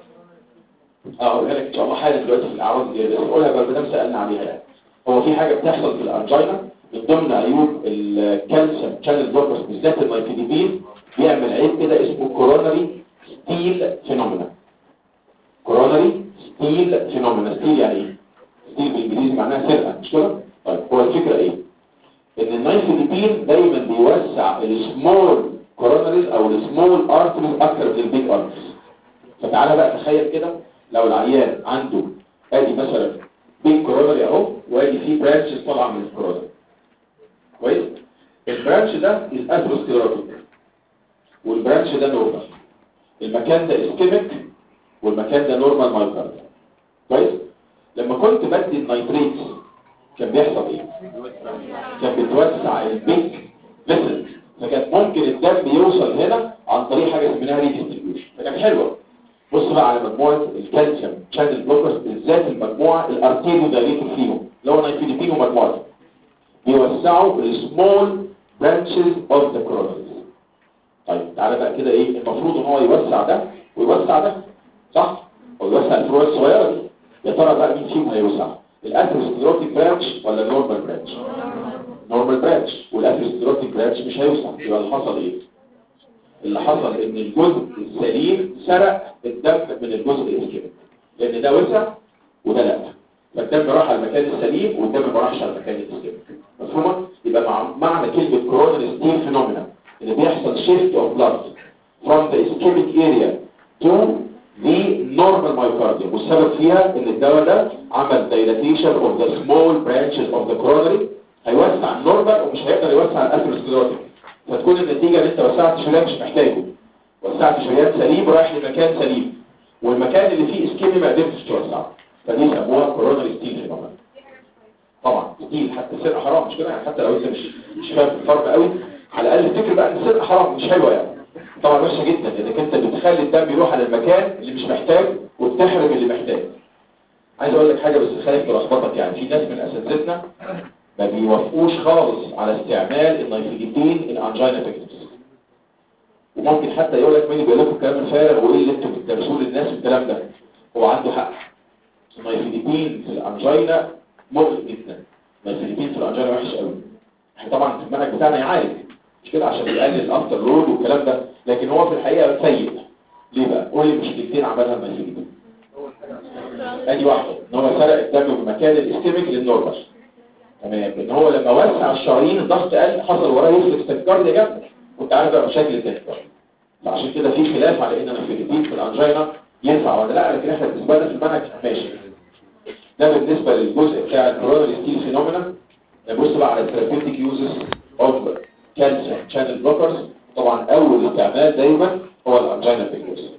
اه هقولها لك ان شاء الله حالا دلوقتي في الاعراض دي بس اقولها بقى ما سالنا عليها يعني هو في حاجه بتحصل في الانجينا من ضمن عيوب الكالسيوم شانل بلوكرز بالذات النايتيديبين بيعمل عيب كده اسمه كوروناري ستيل فينومينا كوروناري ستيل فينومينا ستيل يعني ايه ستيل بالانجليزي معناها سرقه مش كده طيب هو الفكره ايه ان النايفيديبين دايما بيوسع السمول كوروناريز او السمول ارتريز اكتر من البيج ارتريز فتعالى بقى تخيل كده لو العيان عنده ادي مثلا بيج كوروناري اهو وادي فيه برانشز طالعه من الكوروناري كويس البرانش ده الاثروسكليروتيك والبرانش ده نورمال المكان ده اسكيميك والمكان ده نورمال مايوكارد كويس لما كنت بدي النيتريتس كان بيحصل ايه كان بتوسع البيج فيسل فكانت ممكن الدم يوصل هنا عن طريق حاجه اسمها ريديستريبيوشن فكانت حلوه بص بقى على مجموعه الكالسيوم شانل بلوكرز بالذات المجموعه الارتيريو دايليتور فيهم اللي هو نايفيديبين ومجموعته بيوسعوا السمول برانشز اوف ذا كوروناريز طيب تعالى بقى كده ايه المفروض ان هو يوسع ده ويوسع ده صح ويوسع الفروع الصغيره دي يا ترى بقى مين فيهم هيوسع الاثروسكليروتيك برانش ولا النورمال برانش نورمال برانش والاثروسكليروتيك برانش مش هيوسع يبقى اللي حصل ايه اللي حصل ان الجزء السليم سرق الدم من الجزء الاسكيميك لان ده وسع وده لا فالدم راح على المكان السليم والدم ما راحش على المكان الاسكيميك مفهومه يبقى مع معنى كلمه كورونال ستيل فينومينا ان بيحصل شيفت اوف بلاد from the ischemic area to the normal myocardium والسبب فيها ان الدواء ده عمل dilatation of the small branches of the coronary هيوسع النورمال ومش هيقدر يوسع الاثيروسكليروتيك فتكون النتيجة ان انت وسعت شريان مش محتاجه وسعت شريان سليم رايح لمكان سليم والمكان اللي فيه اسكيمي ما قدرتش توسعه فدي سموها كوروناري ستيل فينومينا طبعا ستيل حتى السرقه حرام مش كده يعني حتى لو انت مش مش فاهم الفرق قوي على الاقل افتكر بقى ان السرقه حرام مش حلوه يعني طبعا وحشه جدا لانك انت بتخلي الدم يروح على المكان اللي مش محتاج وبتحرم اللي محتاج عايز اقول لك حاجه بس خليك تلخبطك يعني في ناس من اساتذتنا ما بيوافقوش خالص على استعمال النيفيديبين ان انجينا بيكتس وممكن حتى يقول لك مين بيقول لكم الكلام الفارغ وايه اللي انتوا بتدرسوه للناس الكلام ده هو عنده حق النيفيديبين في الانجينا مؤلم جدا النيفيديبين في الانجينا وحش قوي احنا طبعا في المنهج بتاعنا يعالج مش كده عشان يقلل الافتر لود والكلام ده لكن هو في الحقيقه سيء ليه بقى قول لي مشكلتين عملها النيفيديبين ادي واحده ان هو سرق الدم من مكان الاستيميك للنورمال تمام ان هو لما وسع الشرايين الضغط قل حصل وراه يفلكس تكارديا جامده كنت عارف بقى مشاكل التكارديا فعشان كده في خلاف على ان النيفيديبين في الانجينا ينفع ولا لا لكن احنا بالنسبه لنا في المنهج ماشي ده بالنسبه للجزء بتاع الكوروناري ستيل فينومينا نبص بقى على الثيرابيوتيك يوزز اوف كالسيوم شانل بلوكرز طبعا اول استعمال دايما هو الانجينا بيكوز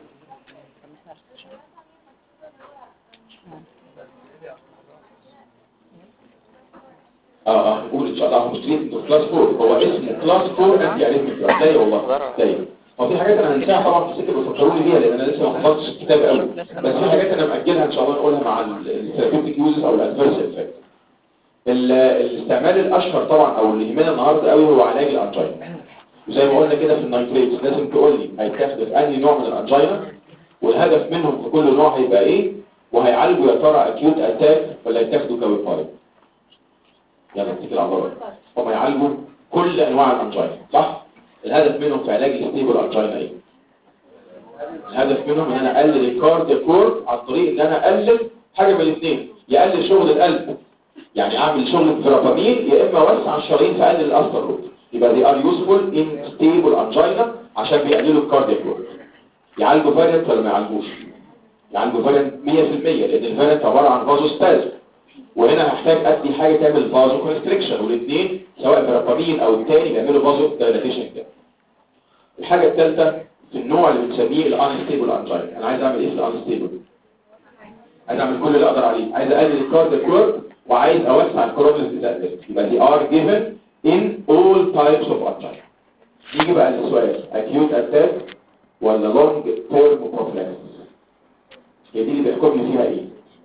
اه اه نقول ان شاء الله هو مش تريتمنت كلاس 4 هو اسمه كلاس 4 انتي اريثميك دراج زي والله زي هو في حاجات انا هنساها طبعا في السكه بيفكروني بيها لان انا لسه ما خلصتش الكتاب قوي بس في حاجات انا ماجلها ان شاء الله نقولها مع الثيرابيوتيك يوزز او الادفيرس افكت الاستعمال الاشهر طبعا او اللي يهمنا النهارده قوي هو علاج الانجينا وزي ما قلنا كده في النايتريتس لازم تقول لي هيتاخد في انهي نوع من الانجينا والهدف منهم في كل نوع هيبقى ايه وهيعالجوا يا ترى اكيوت اتاك ولا يتاخدوا كويبايد يلا اتكل على الله هم يعالجوا كل انواع الانجينا صح الهدف منهم في علاج الستيبل انجينا ايه الهدف منهم ان انا اقلل الكارديا كور عن طريق ان انا اقلل حاجه من الاثنين يقلل شغل القلب يعني اعمل شغل فيرابامين يا اما اوسع الشرايين فاقلل الاثر رود يبقى دي ار يوسفول ان ستيبل انجينا عشان بيقللوا الكارديا كور يعالجوا فاريانت ولا ما يعالجوش يعالجوا فاريانت 100% لان الفاريانت عباره عن فازوستازم وهنا هحتاج ادي حاجه تعمل فازو كونستريكشن والاثنين سواء فيرابامين او الثاني بيعملوا فازو دايلاتيشن كده الحاجه الثالثه في النوع اللي بنسميه الانستيبل انجينا انا عايز اعمل ايه في الانستيبل عايز اعمل كل اللي اقدر عليه عايز اقلل الكارديا كور وعايز اوسع الكورونز بتاعتي يبقى دي ار جيفن in all types of angina يجي بقى السؤال acute attack ولا long term prophylaxis هي دي اللي بيحكم لي فيها ايه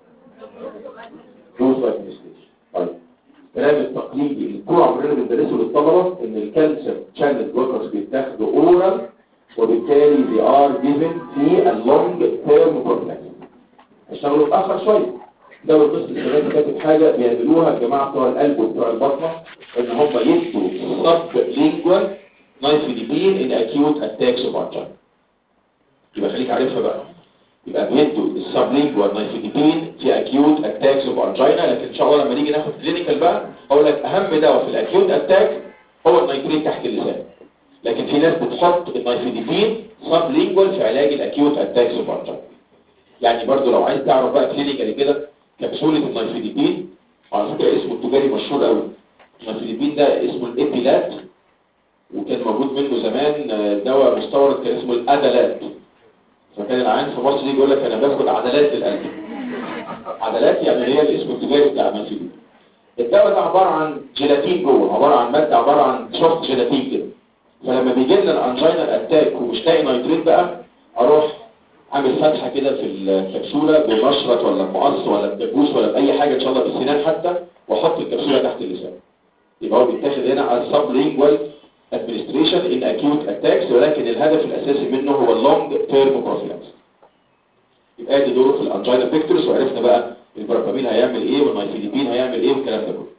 dose administration طيب الكلام التقليدي اللي طول عمرنا بندرسه للطلبه ان الكالسيوم شانل بلوكرز بيتاخدوا اورال وبالتالي they are given في اللونج term prophylaxis هيشتغلوا متاخر شويه ده القسم الثلاثي كاتب حاجة بيعملوها الجماعة بتوع القلب وبتوع البطنة ان هم يدوا سب لينجوال نايفيديبين ان اكيوت اتاكس اوف انجينا يبقى خليك عارفها بقى يبقى بيدوا السب لينجوال نايفيديبين في اكيوت اتاكس اوف انجينا لكن ان شاء الله لما نيجي ناخد كلينيكال بقى اقول لك اهم دواء في الاكيوت اتاك هو النيتريت تحت اللسان لكن في ناس بتحط النايفيديبين سب لينجوال في علاج الاكيوت اتاكس اوف انجينا يعني برضو لو عايز تعرف بقى كلينيكالي كده كبسولة النيفيديبين على فكرة اسمه التجاري مشهور قوي النيفيديبين ده اسمه الابيلات وكان موجود منه زمان دواء مستورد كان اسمه الادلات فكان العيان في مصر يجي يقول لك انا باخد عدلات للقلب عدلات يعني هي الاسم التجاري بتاع النيفيديبين الدواء ده عبارة عن جيلاتين جوه عبارة عن مادة عبارة عن شفط جيلاتين كده فلما بيجي لنا الانجينا الاتاك ومش لاقي نيتريت بقى اروح عامل فتحة كده في الكبسولة بمشرط ولا بمقص ولا بدبوس ولا بأي حاجة إن شاء الله بالسنان حتى وأحط الكبسولة تحت اللسان يبقى هو بيتاخد هنا على sublingual administration in acute attacks ولكن الهدف الأساسي منه هو اللونج تيرم prophylaxis يبقى دي دوره في الانجينا بيكتورس وعرفنا بقى البرابامين هيعمل ايه والنايفيديبين هيعمل ايه والكلام ده كله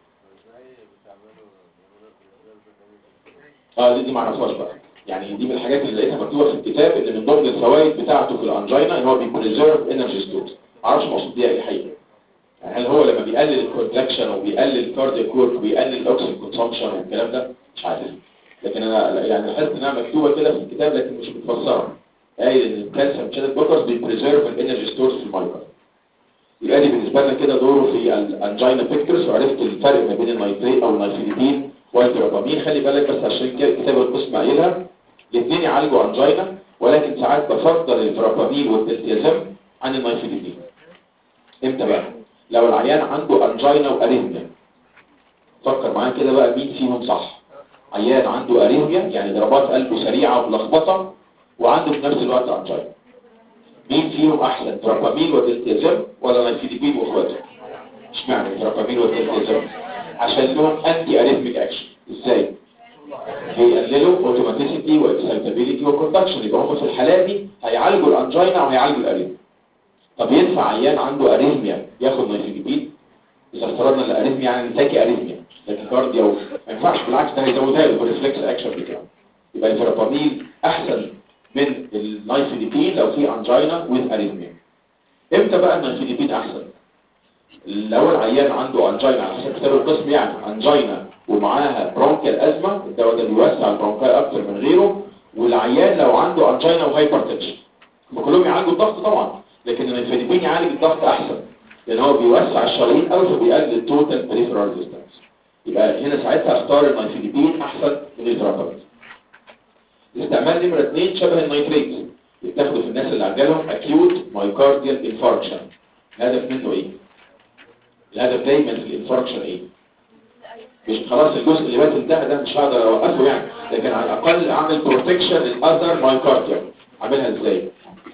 اه دي دي معرفهاش بقى يعني دي من الحاجات اللي لقيتها مكتوبه في الكتاب ان من ضمن الفوائد بتاعته في الانجينا ان هو بيبريزيرف انرجي ستورز معرفش مقصود بيها ايه الحقيقه يعني هل هو لما بيقلل الكونتراكشن وبيقلل الكاردياك ورك وبيقلل الاكسجين كونسامشن والكلام ده مش عارف لكن انا يعني لاحظت انها مكتوبه كده في الكتاب لكن مش متفسره قايل ان الكالسيوم شانل بلوكرز بيبريزيرف الانرجي ستورز في المايكرو يبقى دي بالنسبه لنا كده دوره في الانجينا بيكتورز وعرفت الفرق ما بين النيتريت او النيفيدين والترابامين خلي بالك بس عشان كده كتاب القسم قايلها الاثنين يعالجوا انجينا ولكن ساعات بفضل الفرابامين والتلتيازم عن النيفيدين امتى بقى لو العيان عنده انجينا واريثميا فكر معايا كده بقى مين فيهم صح عيان عنده اريثميا يعني ضربات قلبه سريعه وملخبطه وعنده في نفس الوقت انجينا مين فيهم احسن ترابامين وتلتيازم ولا نيفيدين واخواته اشمعنى ترابامين وتلتيازم عشان لهم انتي اريثميك اكشن ازاي بيقللوا اوتوماتيسيتي واكسايتابيليتي وكوندكشن يبقى هم في الحالات دي هيعالجوا الانجينا وهيعالجوا الاريثميا طب ينفع عيان عنده اريثميا ياخد نيفيدين اذا افترضنا ان الاريثميا يعني نتاكي اريثميا لكن كارديا ما ينفعش بالعكس ده هيزودها له بالريفلكس اكشن بتاعه يبقى الفيرابامين احسن من النايفيديبين لو في انجينا وذ اريثميا امتى بقى النايفيديبين احسن لو العيان عنده انجينا على حسب كتاب القسم يعني انجينا ومعاها برونكيال ازمه الدواء ده بيوسع البرونكاي اكتر من غيره والعيان لو عنده انجينا وهايبرتنشن هم كلهم يعالجوا الضغط طبعا لكن النايفيديبين يعالج الضغط احسن لان هو بيوسع الشرايين قوي فبيقلل التوتال بريفرال ديستانس يبقى هنا ساعتها اختار النايفيديبين احسن من الفرابامين استعمال نمرة 2 شبه النيتريت بتاخده في الناس اللي عندهم acute myocardial infarction الهدف منه ايه الهدف دايما في الانفاركشن ايه مش خلاص الجزء اللي مات انتهى ده مش هقدر اوقفه يعني لكن على الاقل اعمل بروتكشن للاذر مايكارديا اعملها ازاي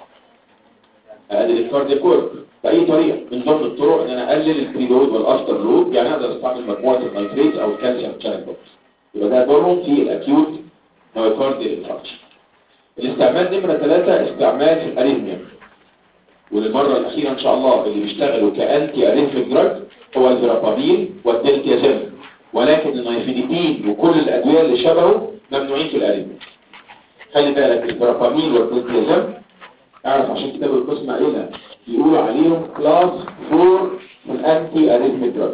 اقلل الكارديا كورب باي طريقه من ضمن الطرق ان انا اقلل البريلود والافتر لود يعني اقدر استعمل مجموعه النيتريت او الكالسيوم شانل بوكس يبقى ده دورهم في الاكيوت مايوكارديال انفاركشن الاستعمال نمرة ثلاثة استعمال في الاريثميا وللمرة الأخيرة إن شاء الله اللي بيشتغلوا كأنتي أريثميك دراج هو الفيرابامين والدلتيازم ولكن النايفيديبين وكل الأدوية اللي شبهه ممنوعين في الاريثميا خلي بالك الفيرابامين والدلتيازم اعرف عشان كتاب القسم قايلها يقولوا عليهم كلاس 4 في الانتي اريثميك دراج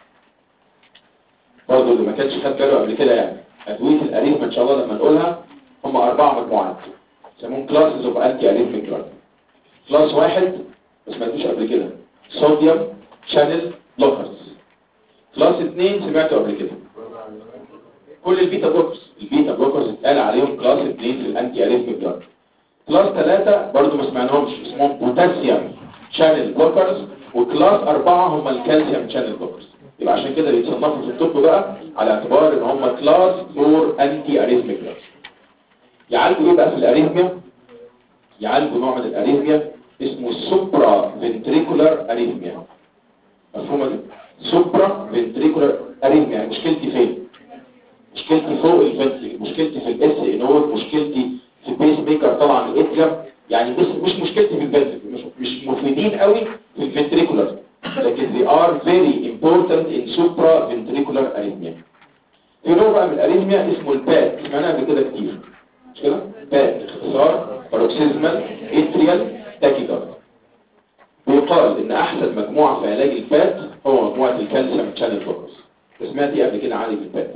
برضه اللي ما كانش خد باله قبل كده يعني أدوية الأريثمة إن شاء الله لما نقولها هم أربع مجموعات يسمون كلاسز اوف أنتي أريثميك دراج كلاس واحد ما سمعتوش قبل كده صوديوم شانل بلوكرز كلاس اثنين سمعته قبل كده كل البيتا بلوكرز البيتا بلوكرز اتقال عليهم كلاس اثنين في الأنتي أريثميك دراج كلاس ثلاثة برضو ما سمعناهمش اسمهم بوتاسيوم شانل بلوكرز وكلاس أربعة هم الكالسيوم شانل بلوكرز يبقى عشان كده بيتصنفوا في الطب بقى على اعتبار ان هم كلاس 4 انتي اريثميك دراجز يعالجوا ايه بقى في الاريثميا يعالجوا نوع من الاريثميا اسمه سوبرا فنتريكولار اريثميا مفهومه دي سوبرا فنتريكولار اريثميا مشكلتي فين مشكلتي فوق الفنتريك مشكلتي في الاس انور مشكلتي في البيس ميكر طبعا الاتريم يعني بس مش مشكلتي في الفنتريك مش مش مفيدين قوي في الفنتريكولار لكن they are very important in supraventricular arrhythmia في نوع بقى من الاريثميا اسمه البات سمعناها قبل كده كتير مش كده بات اختصار باروكسيزمال اتريال تاكيكارد بيقال ان احسن مجموعه في علاج البات هو مجموعه الكالسيوم شانل بلوكرز سمعت ايه قبل كده عالج البات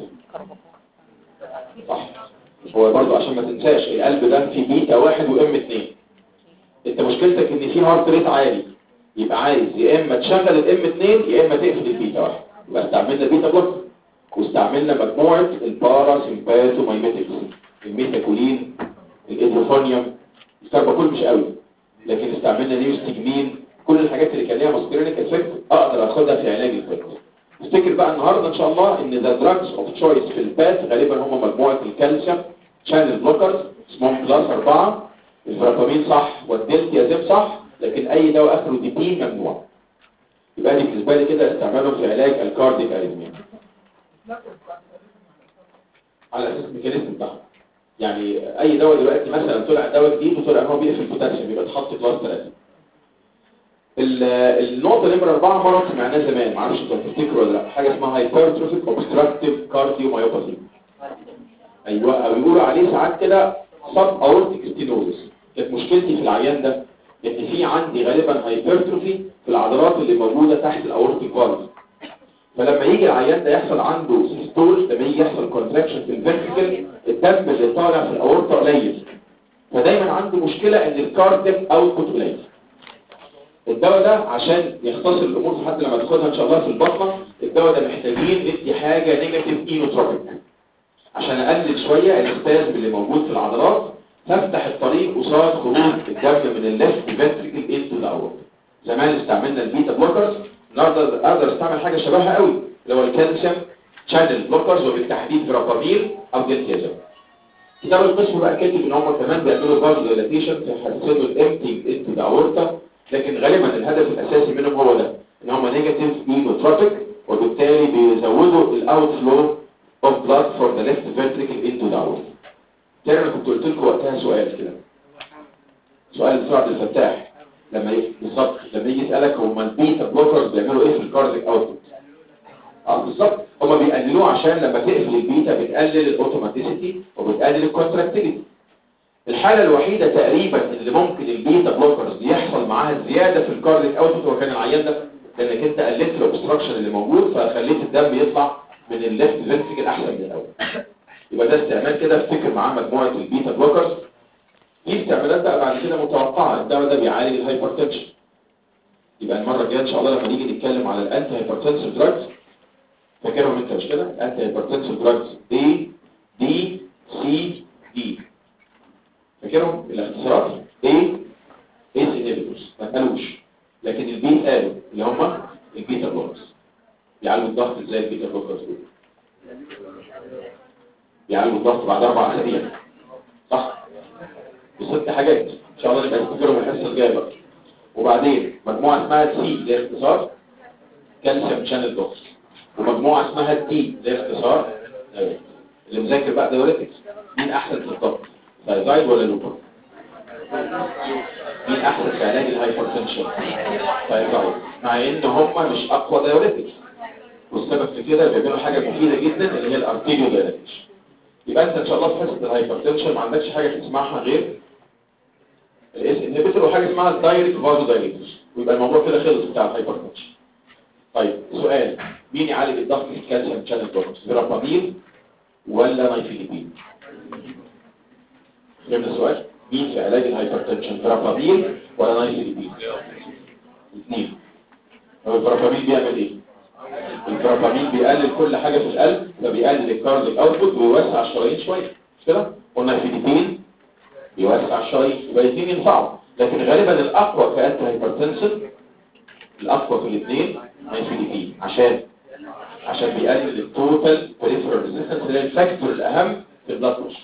صح هو برضه عشان ما تنساش القلب ده فيه بيتا واحد وام اتنين انت مشكلتك ان في هارت ريت عالي يبقى عايز يا اما تشغل الام 2 يا اما تقفل البيتا واحد يبقى استعملنا بيتا بلوك واستعملنا مجموعه البارا سيمباثومايميتكس الميتاكولين الايدروفونيوم الكارباكول مش قوي لكن استعملنا نيوستجمين كل الحاجات اللي كان ليها ماسكرينيك افكت اقدر اخدها في علاج الفيروس افتكر بقى النهارده ان شاء الله ان ذا دراجز اوف تشويس في الباث غالبا هم مجموعه الكالسيوم شانل بلوكرز اسمهم كلاس 4 الفرابامين صح والدلتيازيم صح لكن اي دواء اخره دي بي ممنوع يبقى دي بالنسبه لي كده استعمالهم في علاج الكارديك اريثميا على اساس الميكانيزم بتاعه يعني اي دواء دلوقتي مثلا طلع دواء جديد وطلع ان هو بيقفل البوتاسيوم يبقى اتحط كلاس 3 النقطه نمره 4 مره سمعناها زمان معرفش انتوا هتفتكروا ولا لا حاجه اسمها هايبرتروفيك اوبستراكتيف كارديو مايوباثي ايوه او يقولوا عليه ساعات كده سب اورتيك ستينوزس كانت مشكلتي في العيان ده ان في عندي غالبا هايبرتروفي في العضلات اللي موجوده تحت الاورتيك فالف فلما يجي العيان ده يحصل عنده سيستول لما يجي يحصل كونتراكشن في الفنتريكل الدم اللي طالع في الاورطه قليل فدايما عنده مشكله ان الكاردياك اوتبوت قليل الدواء ده عشان يختصر الامور لحد لما تاخدها ان شاء الله في البطنه الدواء ده محتاجين ندي حاجه نيجاتيف اينوتروبيك عشان اقلل شويه الاسبازم اللي موجود في العضلات تفتح الطريق قصاد خروج الدم من الليفت فنتريكل انتو الاول زمان استعملنا البيتا بلوكرز النهارده اقدر استعمل حاجه شبهها قوي اللي هو الكالسيوم شانل بلوكرز وبالتحديد فراباميل او جلتيازم كتاب القسم بقى كاتب ان هم كمان بيعملوا بارد ديلاتيشن فيحسنوا الامتي انتو الاورتا لكن غالبا الهدف الاساسي منهم هو ده ان هم نيجاتيف اينوتروبيك وبالتالي بيزودوا الاوت فلو of blood for the left ventricle into the aorta. تاني انا كنت قلت لكم وقتها سؤال كده سؤال سعد الفتاح لما ي- بالظبط لما يجي يسالك هما البيتا بلوكرز بيعملوا ايه في الكارديك اوتبوت اه بالظبط هما بيقللوه عشان لما تقفل البيتا بتقلل الاوتوماتيسيتي وبتقلل الكونتراكتيليتي الحالة الوحيدة تقريبا اللي ممكن البيتا بلوكرز يحصل معاها زيادة في الكارديك اوتبوت هو كان العيان ده لانك انت قللت الاوبستراكشن اللي موجود فخليت الدم يطلع من الليفت فنتريكل احسن من الاول يبقى ده استعمال كده افتكر معاه مجموعه البيتا بلوكرز في استعمالات بقى بعد كده متوقعه الدواء ده بيعالج الهايبرتنشن يبقى المره الجايه ان شاء الله لما نيجي نتكلم على الانتي هايبرتنسيف دراجز فاكرهم انت مش كده الانتي هايبرتنسيف دراجز A D C D فاكرهم الاختصارات A ACE inhibitors ما قالوش لكن البي قالوا اللي هم البيتا بلوكرز بيعالجوا الضغط ازاي البيتا بلوكرز دول بيعالجوا الضغط بعد اربع اسابيع صح وست حاجات ان شاء الله نبقى نفتكرهم الحصه الجايه بقى وبعدين مجموعه اسمها سي اللي هي اختصار كالسيوم شانل بلوكس ومجموعه اسمها تي اللي هي اختصار دايوريتكس. اللي مذاكر بقى دايوريتكس مين احسن في الضغط ثايزايد ولا لوبر مين احسن في علاج الهايبرتنشن ثايزايد مع ان هم مش اقوى دايوريتكس والسبب في كده بيعملوا حاجه مفيده جدا اللي هي الارتيريو دايلاتيشن يبقى انت ان شاء الله في حصه الهايبرتنشن ما عندكش حاجه تسمعها غير الاس انهبيتور وحاجه اسمها الدايركت فازو دايليتوس ويبقى الموضوع كده خلص بتاع الهايبرتنشن طيب سؤال مين يعالج الضغط في الكالسيوم شانل بلوكس فيرابامين ولا نايفيليبين فهمنا السؤال مين في علاج الهايبرتنشن فيرابامين ولا نايفيليبين الاثنين هو الفيرابامين بيعمل ايه الفيرابامين بيقلل كل حاجة في القلب فبيقلل الكارديك اوتبوت ويوسع الشرايين شوية مش كده قلنا الفيديبين بيوسع الشرايين يبقى الاثنين ينفعوا لكن غالبا الاقوى كانتي هايبرتنسن الاقوى في الاثنين الفيديبين عشان عشان بيقلل التوتال بريفرال ريزيستنس اللي هي الفاكتور الاهم في البلاد بريشر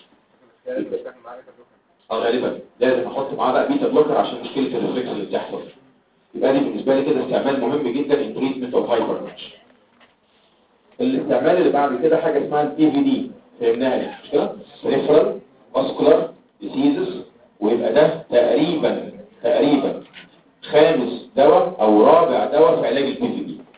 اه غالبا لازم احط معاه بقى بيتا بلوكر عشان مشكله الريفلكس اللي بتحصل يبقى دي بالنسبه لي كده استعمال مهم جدا ان تريتمنت اوف هايبرتنشن الاستعمال اللي بعد كده حاجه اسمها البي في دي فهمناها دي مش كده بريفرال فاسكولار ديسيزز ويبقى ده تقريبا تقريبا خامس دواء او رابع دواء في علاج البي في دي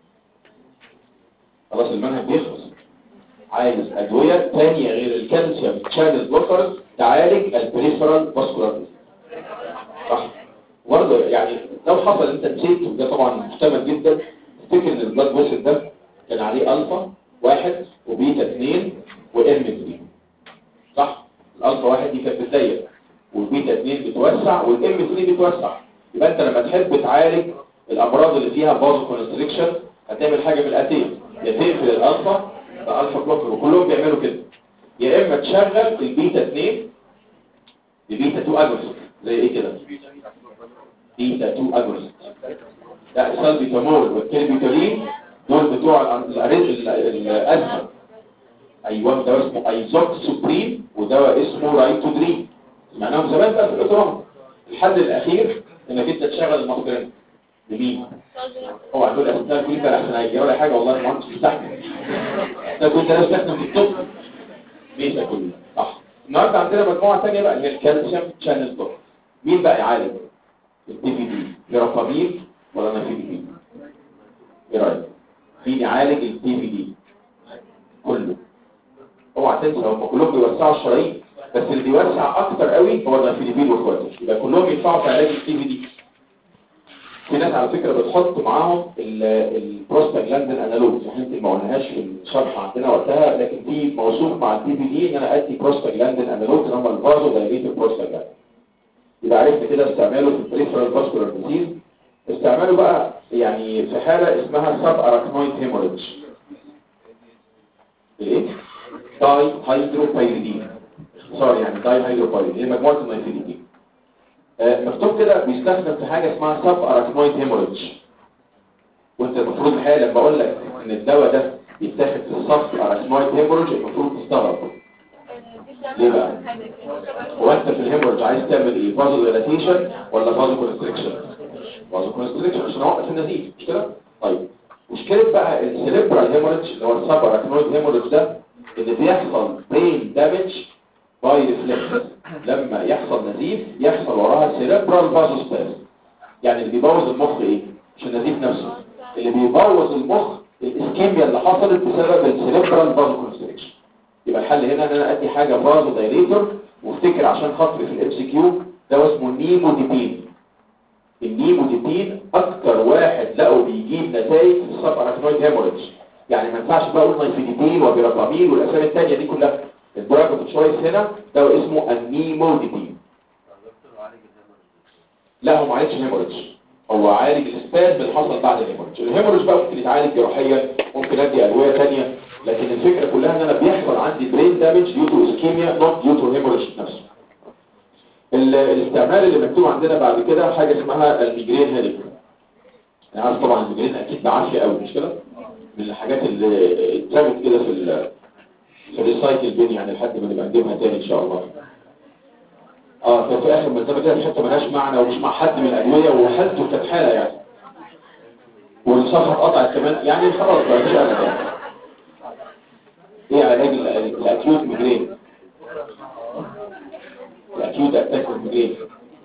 خلاص المنهج بيخلص عايز ادويه ثانيه غير الكالسيوم شانل بلوكرز تعالج البريفرال فاسكولار صح برضه يعني لو حصل انت نسيت وده طبعا محتمل جدا تفتكر ان البلاد فيسل ده كان عليه الفا واحد وبيتا اثنين وام اثنين صح الالفا واحد دي كانت بتضيق والبيتا اثنين بتوسع والام اثنين بتوسع يبقى انت لما تحب تعالج الامراض اللي فيها بازو كونستريكشن هتعمل حاجه من الاتين يا تقفل الالفا بالفا بلوكر وكلهم بيعملوا كده يا اما تشغل البيتا 2 ببيتا 2 اجونست زي ايه كده بيتا 2 اجونست لا السالبيتامول والكيربيتولين دول بتوع الاريز الازمه ايوه دواء اسمه ايزوك سوبريم ودواء اسمه رايتودرين سمعناهم زمان بقى في الاطرام الحل الاخير انك انت تشغل الماسكرين لمين هو هتقول اسمها كل ده احسن هيجي ولا حاجه والله ما انتش مستحمل ده كنت انا بستخدم في الطب ميزه كله صح النهارده عندنا مجموعه ثانيه بقى اللي هي الكالسيوم شانل بلوك مين بقى يعالج الدي في دي فيرابامين ولا نافيبين ايه رايك مين يعالج الدي في دي كله اوعى تنسى هم كلهم بيوسعوا الشرايين بس اللي بيوسع اكتر قوي هو النافيبين واخواته يبقى كلهم ينفعوا في علاج الدي في دي في ناس على فكرة بتحط معاهم البروستاجلاندين انالوج احنا ما قلناهاش في الشرح عندنا وقتها لكن في موصوف مع البي بي دي ان انا ادي بروستاجلاندين انالوج اللي هم الفازو دايليتد بروستاجلاندين يبقى عرفت كده استعماله في البريفرال فاسكولار ديزيز استعماله بقى يعني في حالة اسمها سب اراكنويد هيموريدج ايه داي هيدروبايريدين اختصار يعني داي هيدروبايريدين هي مجموعة النيتريدين آه مكتوب كده بيستخدم في حاجة اسمها سب اراكنويد هيموريدج وانت المفروض الحقيقة لما اقول لك ان الدواء ده بيتاخد في السب اراكنويد هيموريدج المفروض تستغرب ليه بقى؟ هو انت في الهيموريدج عايز تعمل ايه؟ فازو ديلاتيشن ولا فازو كونستريكشن؟ فازو كونستريكشن عشان اوقف النزيف مش كده؟ طيب مشكلة بقى السيريبرال هيموريدج اللي هو السب اراكنويد هيموريدج ده ان بيحصل برين دامج باي ريفلكس لما يحصل نزيف يحصل وراها سيريبرال فازوسباز يعني اللي بيبوظ المخ ايه مش النزيف نفسه اللي بيبوظ المخ الاسكيميا اللي حصلت بسبب السيريبرال فازو كونستريكشن يبقى الحل هنا ان انا ادي حاجه فازو دايليتور وافتكر عشان خاطري في الام سي كيو ده اسمه نيموديبين النيموديبين اكتر واحد لقوا بيجيب نتائج في السب اراكنويد هيموريدج يعني ما ينفعش بقى اقول نايفيديبين وبيرابامين والاسامي الثانيه دي كلها الدراج تشويس هنا ده اسمه النيموديبين لا هو ما عالجش هيموريدج هو عالج الاسباز اللي حصل بعد الهيموريدج الهيموريدج بقى ممكن يتعالج جراحيا ممكن ادي ادويه ثانيه لكن الفكره كلها ان انا بيحصل عندي برين دامج ديو تو اسكيميا نوت ديو تو هيموريدج نفسه الاستعمال اللي مكتوب عندنا بعد كده حاجه اسمها الميجرين هيريك انا عارف طبعا الميجرين اكيد بعافيه قوي مش كده من الحاجات اللي اترمت كده في ال في الريسايكل بين يعني لحد ما نبقى نجيبها تاني ان شاء الله اه كان في اخر مرتبه كده في حته ملهاش معنى ومش مع حد من الادويه وحالته كانت حاله يعني والصفحه اتقطعت كمان يعني خلاص بقى مش انا يعني ايه علاج الاكيوت ميجرين الاكيوت اتاك ميجرين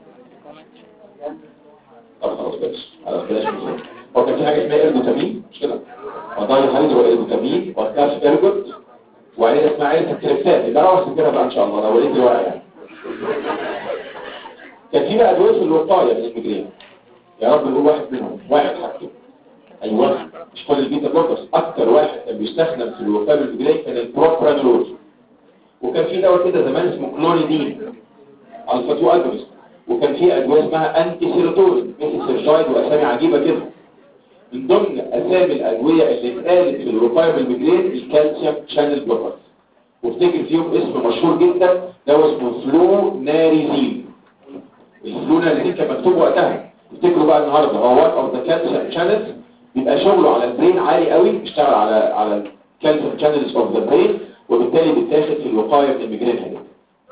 طب خلاص بلاش خلاص بلاش ميجرين هو كان في حاجه اسمها ارجوتامين مش كده وضاي هيدرو ارجوتامين وكاف ارجوت وعيله اسمها عيله التريبتان يبقى انا افتكرها بقى ان شاء الله لو لقيت الورقه يعني كان في بقى ادويه في الوقايه من الميجرين يا رب نقول واحد منهم واحد حتى ايوه مش كل البيتا بلوكرز اكتر واحد كان بيستخدم في الوقايه من الميجرين كان البروبرانولول وكان في دواء كده زمان اسمه كلونيدين الفا 2 اجونست وكان في ادويه اسمها انتي سيروتونين مثل سيرجايد واسامي عجيبه كده من ضمن اسامي الادويه اللي اتقالت في الوقايه من الميجرين الكالسيوم شانل بلوكرز وافتكر فيهم اسم مشهور جدا دواء اسمه فلو ناريزين الفلو ناريزين كان مكتوب وقتها افتكروا بقى النهارده هو وات اوف ذا كالسيوم شانلز بيبقى شغله على البرين عالي قوي بيشتغل على على الكالسيوم شانلز اوف ذا برين وبالتالي بيتاخد في الوقايه من الميجرين هنا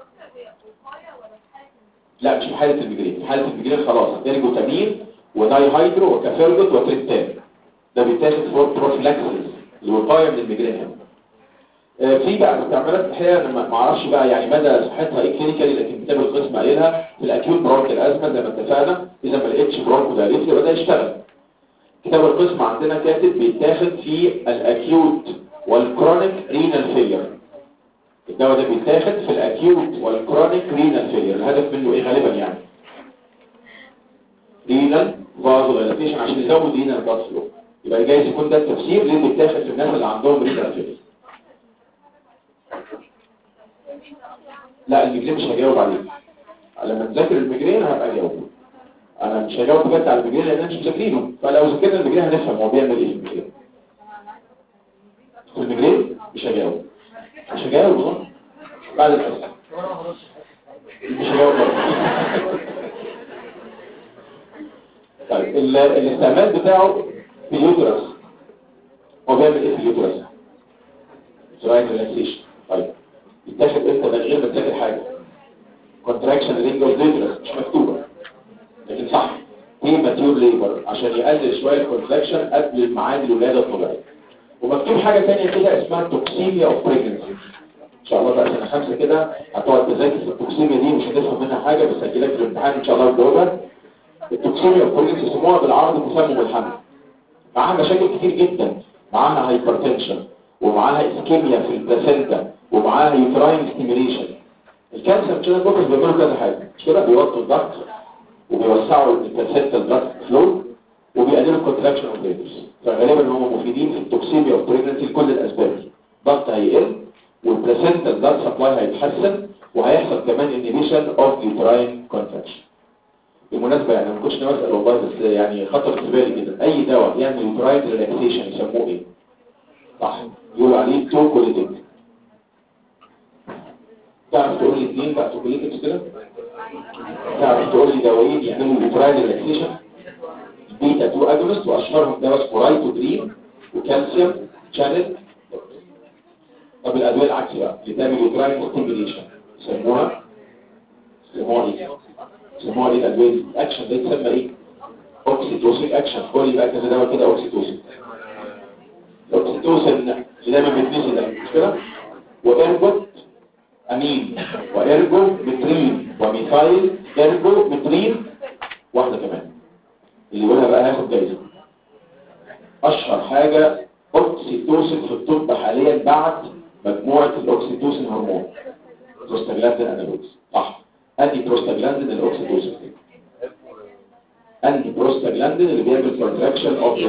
لا مش في حاله الميجرين في حاله الميجرين خلاص ارجوتامين وداي هيدرو وكافيرجوت وتريبتان ده بيتاخد فور بروفلاكسس الوقايه من الميجرين هنا آه في بقى استعمالات الحقيقه انا ما اعرفش بقى يعني مدى صحتها ايه كلينيكالي لكن كتاب القسم قايلها في الاكيوت برونكيال ازمه زي ما اتفقنا اذا ما لقيتش برونكو دايليت يبقى ده يشتغل كتاب القسم عندنا كاتب بيتاخد في الاكيوت والكرونيك رينال فيلير الدواء ده بيتاخد في الاكيوت والكرونيك رينال فيلير الهدف منه ايه غالبا يعني رينال فازو دايلاتيشن عشان يزود رينال بلاد فلو يبقى جايز يكون ده التفسير ليه بيتاخد في الناس اللي عندهم رينال فيلير لا الميجرين مش هجاوب عليه لما تذاكر الميجرين هبقى اجاوب انا مش هجاوب بجد على الميجرين لان انا مش مذاكرينه فلو ذاكرنا الميجرين هنفهم هو بيعمل ايه في الميجرين في الميجرين مش هجاوب مش هجاوب والله بعد الحصه مش هجاوب طيب الاستعمال بتاعه في اليوترس هو بيعمل ايه في اليوترس سرايت ريلاكسيشن طيب يتاخد امتى من غير ما تذاكر حاجه كونتراكشن رينج اوف ليترس مش مكتوبه لكن صح هي ماتيور ليبر عشان يقلل شويه الكونتراكشن قبل ميعاد الولاده الطبيعيه ومكتوب حاجه ثانيه كده اسمها توكسيميا اوف بريجنسي ان شاء الله بقى سنه خمسه كده هتقعد تذاكر في التوكسيميا دي مش هتفهم منها حاجه بس هجيلك في الامتحان ان شاء الله وتجاوبها التوكسيميا اوف بريجنسي يسموها بالعربي تسمم الحمل معاها مشاكل كتير جدا معاها هايبرتنشن ومعاها اسكيميا في البلاسنتا ومعاها يوتراين ستيميليشن الكالسيوم شانل بلوكرز بيعملوا كذا حاجه مش كده بيوطوا الضغط وبيوسعوا البلاسنتا الضغط فلو وبيقللوا الكونتراكشن اوف ليبرز فغالبا هم مفيدين في التوكسيميا اوف بريجنسي لكل الاسباب الضغط هيقل والبلاسنتا البلاد سبلاي هيتحسن وهيحصل كمان انيبيشن اوف يوتراين كونتراكشن بالمناسبه يعني ما كنتش ناوي اسال والله بس يعني خطر في بالي كده اي دواء يعمل يوتراين ريلاكسيشن يسموه ايه؟ صح يقولوا عليه توكوليتيك تعرف تقول لي اثنين بقى توكوليتيكس كده؟ تعرف تقول لي دوايين يعملوا يوتراين ريلاكسيشن بيتا 2 اجونست واشهرهم دواء اسمه رايتودرين وكالسيوم شانل طب الادويه العكسيه بقى اللي تعمل يوتراين ستيميليشن يسموها يسموها ايه؟ يسموها ايه الادويه دي؟ الاكشن ده يتسمى ايه؟ اوكسيتوسين اكشن قول لي بقى كذا دواء كده اوكسيتوسين الاوكسيتوسين اللي دايما بيتنسي ده مش كده؟ وارجوت امين وارجو مترين وميثايل ارجو مترين واحده كمان اللي يقولها بقى هياخد جايزه اشهر حاجه اوكسيتوسين في الطب حاليا بعد مجموعه الاوكسيتوسين هرمون بروستاجلاندين انالوجز صح انتي بروستاجلاندين الاوكسيتوسين انتي بروستاجلاندين اللي بيعمل كونتراكشن اوف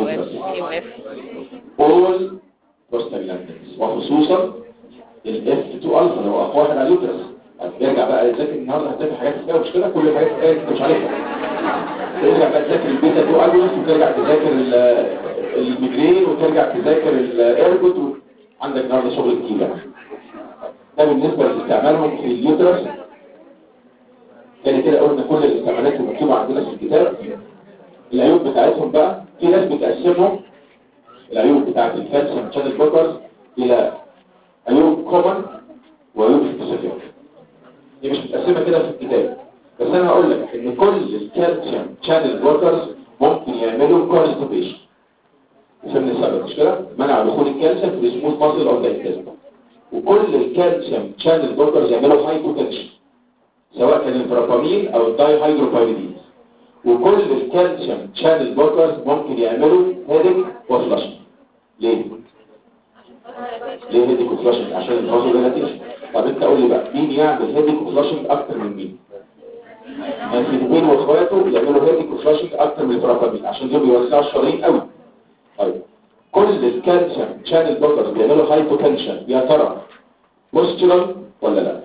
اول بروستاجلاندينز وخصوصا الاف 2 الفا اللي هو اقوى واحد على اليوترس يرجع بقى يذاكر النهارده هتذاكر حاجات كتير مش كده كل الحاجات التانية انت مش عارفها ترجع بقى تذاكر البيتا 2 اجونست وترجع تذاكر الميجرين وترجع تذاكر الايرجوت عندك النهارده شغل كتير يعني ده بالنسبه لاستعمالهم في اليوترس كده كده قلنا كل الاستعمالات اللي مكتوبه عندنا في الكتاب العيوب بتاعتهم بقى في ناس بتقسمهم العيوب بتاعت الكالسيوم شانل بلوكرز الى عيوب كومن وعيوب سبيسيفيك دي مش متقسمه كده في الكتاب بس انا هقول لك ان كل الكالسيوم شانل بلوكرز ممكن يعملوا كونستيبيشن يسمى السبب مش كده منع دخول الكالسيوم في السموث ماسل او الانتستين وكل الكالسيوم شانل بلوكرز يعملوا هايبوتنشن سواء كان الفرابامين او الداي هيدروبايريدين وكل الكالسيوم شانل بلوكرز ممكن يعملوا هيدك وفلاشنج ليه ليه هيدك وفلاشنج عشان الفازو ديلاتيشن طب انت قول لي بقى مين يعمل هيدك وفلاشنج اكتر من مين الفيتامين واخواته يعملوا هيدك وفلاشنج اكتر من الفرابامين عشان دول بيوسعوا الشرايين قوي طيب كل الكالسيوم شانل بلوكرز بيعملوا هايبوتنشن يا ترى بوسترال ولا لا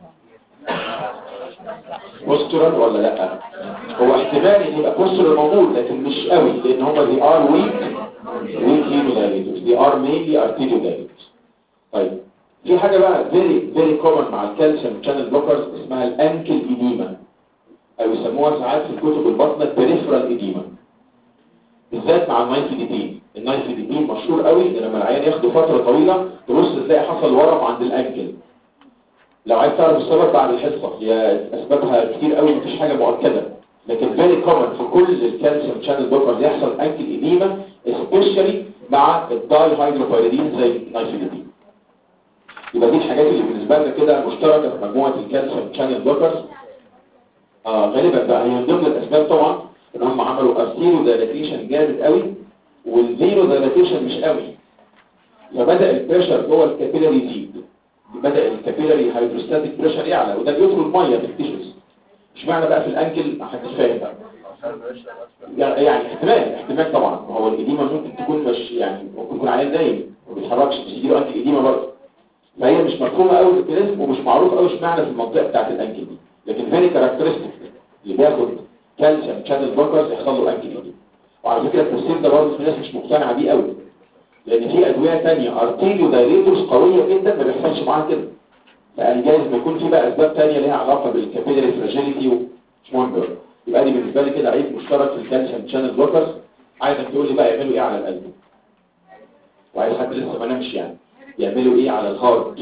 بوسترال ولا لا هو احتمال ان يبقى بوسترال موجود لكن مش قوي لان هم دي ار ويك ويك هيمودايليتوس دي ار مينلي ارتيريودايليتوس طيب في حاجه بقى فيري فيري كومن مع الكالسيوم شانل بلوكرز اسمها الانكل ايديما او يسموها ساعات في الكتب الباطنه بريفرال ايديما بالذات مع النايفيديتين النايفيديتين مشهور قوي ان لما العيان ياخده فتره طويله تبص تلاقي حصل ورم عند الانكل لو عايز تعرف السبب بعد الحصه هي اسبابها كتير قوي مفيش حاجه مؤكده لكن فيري كومن في كل الكالسيوم شانل بلوكرز يحصل انكل ايديما سبيشالي مع الداي هيدروبايريدين زي النايفيديتين يبقى دي الحاجات اللي بالنسبه لنا كده مشتركه في مجموعه الكالسيوم شانل بلوكرز آه غالبا بقى هي من ضمن الاسباب طبعا ان هم عملوا ارتيريو دايلاتيشن جامد قوي والفيرو دايلاتيشن مش قوي فبدا البريشر جوه الكابيلاري يزيد بدأ الكابيلاري هيدروستاتيك بريشر يعلى وده بيدخل الميه في التيشوز اشمعنى بقى في الانكل ما حدش فاهم بقى يعني احتمال احتمال طبعا هو الاديمه ممكن تكون مش يعني ممكن يكون عيان نايم وما بيتحركش بس يجي له انكل اديمه برضه فهي مش مفهومه قوي في الكلاسم ومش معروف قوي اشمعنى في المنطقه بتاعت الانكل دي لكن فيري كاركترستيك اللي بياخد كالسيوم شانل بلوكرز يحصل له انكل اديمه وعلى فكره التفسير ده برضه في ناس مش مقتنعه بيه قوي لان في ادويه ثانيه ارتيريو دايليتورز قويه جدا ما بيحصلش معاها كده يعني جايز ما يكون في بقى اسباب ثانيه ليها علاقه بالكابيلاري فراجيليتي ومش مهم بقى يبقى دي بالنسبه لي كده عيب مشترك في الكالسيوم شانل بلوكرز عايزك تقول لي بقى يعملوا ايه على القلب وعايز حد لسه ما نامش يعني يعملوا ايه على الهارت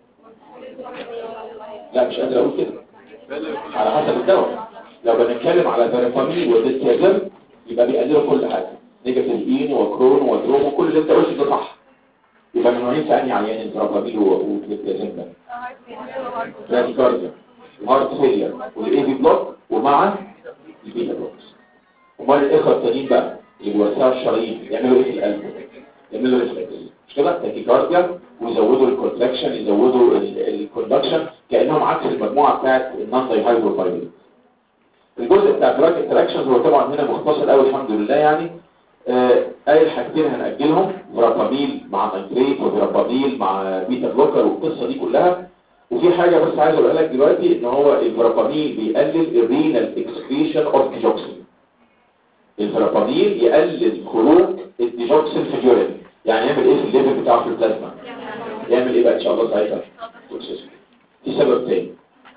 لا مش قادر اقول كده على حسب الدواء لو بنتكلم على فيرابامين وديتيازم يبقى بيقللوا كل حاجه نيجاتيفين وكرون ودروم وكل اللي انت قلته ده صح يبقى من نوعين ثاني عيان الفيرابامين والديتيازم ده براديكارديا وهارت فيلير والاي بي بلوك ومع البيتا بلوكس امال الاخوه التانيين بقى اللي بيوسعوا الشرايين يعملوا ايه في القلب يعملوا ريفلكس مش كده تاكيكارديا ويزودوا الكونتراكشن يزودوا الكوندكشن كانهم عكس المجموعه بتاعت النون دايهايدروبايرين الجزء بتاع دراج انتراكشنز هو طبعا هنا مختصر قوي الحمد لله يعني آه، قايل حاجتين هنأجلهم فراباميل مع نيتريت وفراباميل مع بيتا بلوكر والقصة دي كلها وفي حاجة بس عايز اقولها لك دلوقتي ان هو الفراباميل بيقلل الرينال اكسكريشن اوف ديجوكسين الفراباميل يقلل خروج الديجوكسين في اليورين يعني يعمل ايه في الليفل بتاعه في البلازما يعمل ايه بقى ان شاء الله ساعتها توكسيسيتي في سبب تاني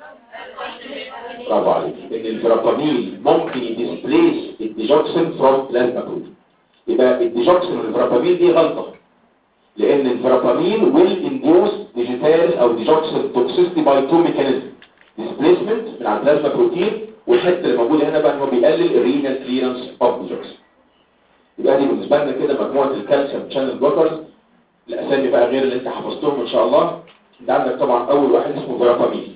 برافو عليك ان الفراباميل ممكن يديسبليس الديجوكسين فروم بلازما بروتين يبقى الديجوكسين والفراباميل دي غلطه لان الفراباميل ويل انديوس ديجيتالز او ديجوكسين توكسيستي باي تو ميكانيزم ديسبليسمنت من على البلازما بروتين والحته اللي موجوده هنا بقى ان هو بيقلل الرينال كليرنس اوف ديجوكسين يبقى دي بالنسبه لنا كده مجموعه الكالسيوم شانل بلوكرز الاسامي بقى غير اللي انت حفظتهم ان شاء الله انت عندك طبعا اول واحد اسمه فيرابامين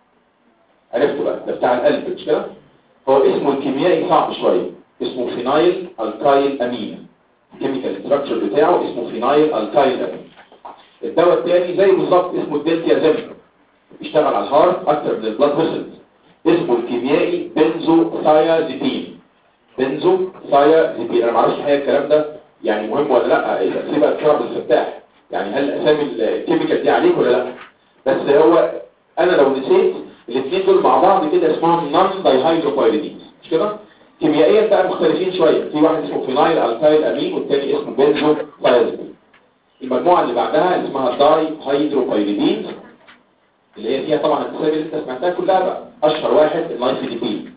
عرفته بقى ده بتاع القلب مش كده هو اسمه الكيميائي صعب شويه اسمه فينايل الكايل امين الكيميكال ستراكشر بتاعه اسمه فينايل الكايل امين الدواء الثاني زي بالظبط اسمه الدلتيازيم بيشتغل على الهارت اكتر من البلاد فيسلز اسمه الكيميائي بنزو ثايازيبين بنزو ثايازيبين انا ما اعرفش الحقيقه الكلام ده يعني مهم ولا لا التقسيمه بتاعه بالفتاح يعني هل اسامي الكيميكال دي عليك ولا لا بس هو انا لو نسيت الاثنين دول مع بعض كده اسمهم نون دايهيدروبايريدينز مش كده كيميائيا بقى مختلفين شويه في واحد اسمه فينايل الكايل امين والثاني اسمه بنزو ثايازيبين المجموعه اللي بعدها اسمها داي هيدروبايريدينز اللي هي فيها طبعا الاسامي اللي انت سمعتها كلها بقى اشهر واحد اللايفيديبين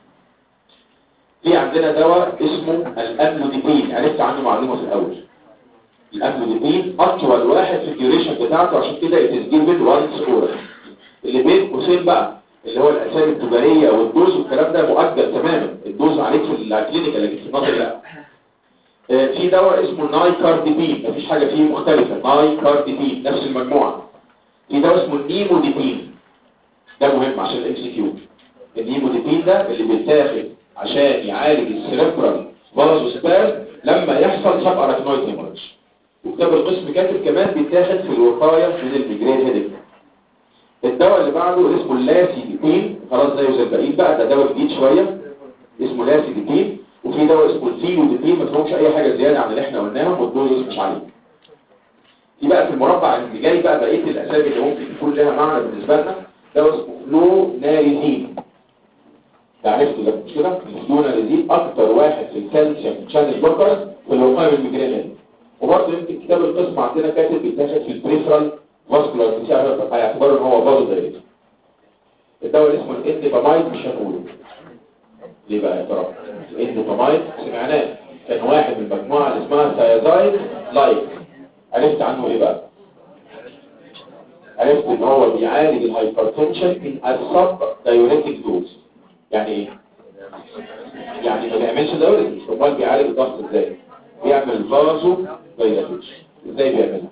في عندنا دواء اسمه الاملوديبين عرفت عنه معلومه في الاول الاملوديبين اطول واحد في الديوريشن بتاعته عشان كده يتسجيل وانس اورال اللي بين قوسين بقى اللي هو الاسامي التجاريه والدوز والكلام ده مؤجل تماما الدوز عليك في الكلينيكال لكن في النظر لا آه، في دواء اسمه نايكارديبين مفيش حاجه فيه مختلفه نايكارديبين نفس المجموعه في دواء اسمه النيموديبين ده مهم عشان الام سي كيو النيموديبين ده اللي بيتاخد عشان يعالج السيربرال فازوسباز لما يحصل سب اراكنويد هيموريدج وكتاب القسم كاتب كمان بيتاخد في الوقايه من الميجرين هيدك الدواء اللي بعده اسمه اللاسيديبين خلاص زيه زي الباقيين بقى ده دواء جديد شويه اسمه لاسيديبين وفي دواء اسمه الفيلوديبين ما فيهمش اي حاجه زياده عن اللي احنا قلناهم والدوز مش عليه في بقى في المربع اللي جاي بقى بقيه الاسامي اللي ممكن تكون لها معنى بالنسبه لنا دواء اسمه فلوناريزين ده عرفته ده مش كده الفلوناريزين اكتر واحد في الكالسيوم شانل بلوكرز في الوقايه من الميجرين وبرضه يمكن كتاب القسم عندنا كاتب بيتاخد في البريفرال فاسكولار ديسيرفر هيعتبره ان هو فازو دايركت الدواء اللي اسمه الانديبامايد مش هنقوله ليه بقى يا ترى الانديبامايد سمعناه كان واحد من المجموعه اللي اسمها ثيازايد لايك عرفت عنه ايه بقى عرفت ان هو بيعالج الهايبرتنشن من السب دايوريتك دوز يعني ايه يعني ما بيعملش دايوريتك امال بيعالج الضغط ازاي بيعمل فازو دايوريتك ازاي بيعملها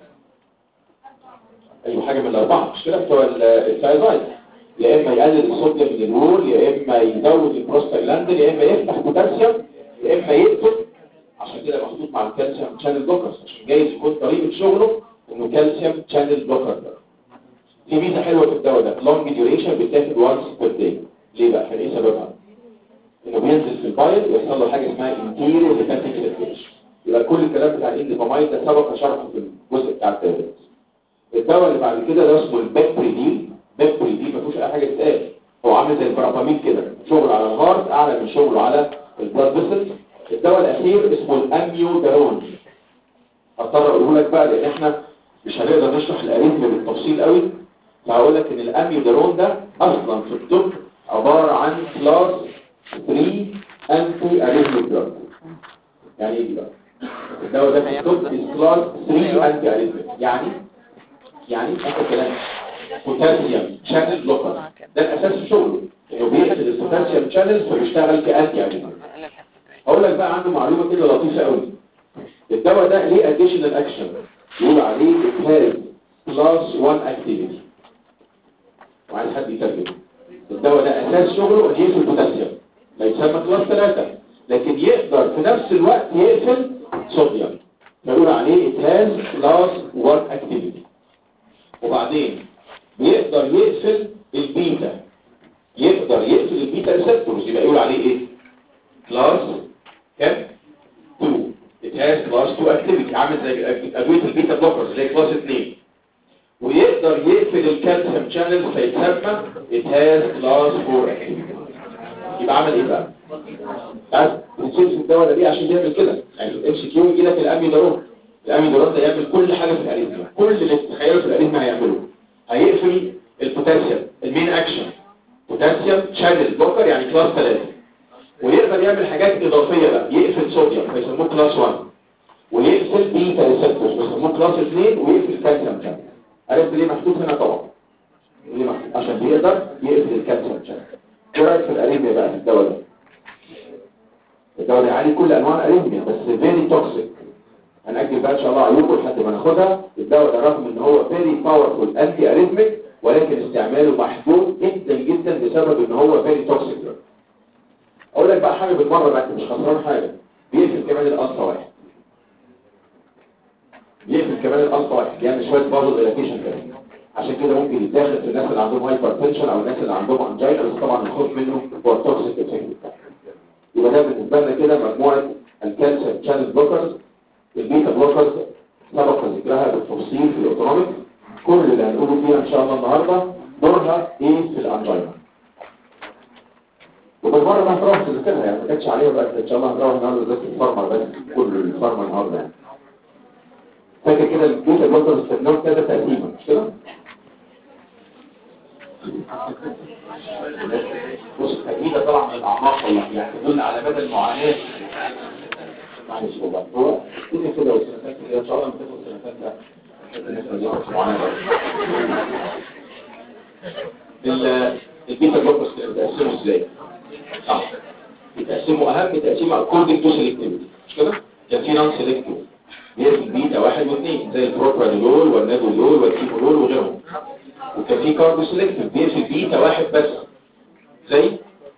اي حاجه من الاربعه مش كده بتوع الثايرويد يا اما يقلل الصوديوم من الوول يا اما يزود البروستاجلاندين يا اما يفتح بوتاسيوم يا اما يقتل عشان كده محطوط مع الكالسيوم شانل بلوكرز عشان جايز يكون طريقه شغله انه كالسيوم شانل بلوكر ده في ميزه حلوه في الدواء ده لونج ديوريشن بيتاخد وانس بير داي ليه بقى كان ايه سببها انه بينزل في البايل ويحصل له حاجه اسمها انتيريور هيباتيك ريفريش يبقى كل الكلام بتاع الاندومايد ده سبق شرحه في الجزء بتاع الدايابيتس الدواء اللي بعد كده ده اسمه البيبريدين بيبريدين ما فيهوش اي حاجه تتقال هو عامل زي البرابامين كده شغل على الهارت اعلى من شغله على البلاد فيسل الدواء الاخير اسمه الاميودارون هضطر اقوله لك بقى لان احنا مش هنقدر نشرح الاريثميا بالتفصيل قوي فهقول لك ان الاميودارون ده اصلا في الطب عباره عن كلاس 3 انتي اريثميك دراج يعني ايه دي بقى الدواء ده في الطب كلاس 3 انتي اريثميك يعني يعني اخر كلام بوتاسيوم شانل بلوكر ده الاساس في شغله انه بيقتل البوتاسيوم شانلز فبيشتغل كانتي اريثميك هقول لك بقى عنده معلومه كده لطيفه قوي الدواء ده ليه اديشنال اكشن يقول عليه it has class 1 activity وعايز حد يترجم الدواء ده اساس شغله ان يقفل البوتاسيوم لا يسمى كلاس 3 لكن يقدر في نفس الوقت يقفل صوديوم فيقول عليه it has class 1 activity وبعدين بيقدر يقفل البيتا يقدر يقفل البيتا ريسبتورز يبقى يقول عليه ايه كلاس كام 2 it has class 2 activity عامل زي ادويه البيتا بلوكرز اللي هي كلاس 2 ويقدر يقفل الكالسيوم شانل فيتسمى it has class 4 activity يبقى عمل ايه بقى؟ عارف بتشيل في الدواء ده ليه عشان يعمل كده يعني الاتش كيو يجي لك الاميدارون الاميدارون ده يعمل كل حاجه في الاريثميا كل اللي تتخيله في الاريثميا هيعمله هيقفل البوتاسيوم المين اكشن بوتاسيوم شانل بلوكر يعني كلاس 3 ويقدر يعمل حاجات اضافيه بقى يقفل صوديوم فيسموه كلاس 1 ويقفل بيتا ريسبتورز فيسموه كلاس 2 ويقفل كالسيوم شانل عرفت ليه محطوط هنا طبعا ليه محطوط عشان بيقدر يقفل الكالسيوم شانل ايه رايك في الاريثميا بقى في الدواء ده الدواء ده عليه كل انواع الاريثميا بس فيري توكسيك هنأجل بقى ان شاء الله عيوبه لحد ما ناخدها الدواء ده رغم ان هو فيري باورفول انتي اريثميك ولكن استعماله محدود جدا جدا بسبب ان هو فيري توكسيك اقول لك بقى حاجه بالمره بقى انت مش خسران حاجه بيقفل كمان القصه واحد بيقفل كمان القصه واحد يعني شويه بازل ريلاكيشن كمان عشان كده ممكن يتاخد في الناس اللي عندهم هايبر تنشن او الناس اللي عندهم انجينا بس طبعا الخوف منه هو التوكسيك افكت بتاعه يبقى ده بالنسبه لنا كده مجموعه الكالسيوم شانل بلوكرز البيتا بلوكرز سبق ذكرها بالتفصيل في الاوتونوميك كل اللي هنقوله فيها ان شاء الله النهارده دورها ايه في الانجينا وبالمره ما هتروح تذاكرها يعني ما كانتش عليها بقى ان شاء الله هنروح النهارده بس الفارما بس كل الفارما النهارده يعني فاكر كده البيتا بلوكرز استخدموا كذا تقسيمه مش كده؟ بص التجميدة طبعا من الأعماق يعني تدل على مدى المعاناة معلش والله هو كده كده والسنفات كده إن شاء الله بتاخد السنفات ده البيتا بلوكرز بتقسموا ازاي؟ صح بتقسموا أهم تقسيمة according to selectivity مش كده؟ كان في نون سيلكتيف بيقسم بيتا واحد واثنين زي البروبرانولول والنادولول والكيمولول وغيرهم وكان في كاربو سيلكتيف بيقفل بيتا واحد بس زي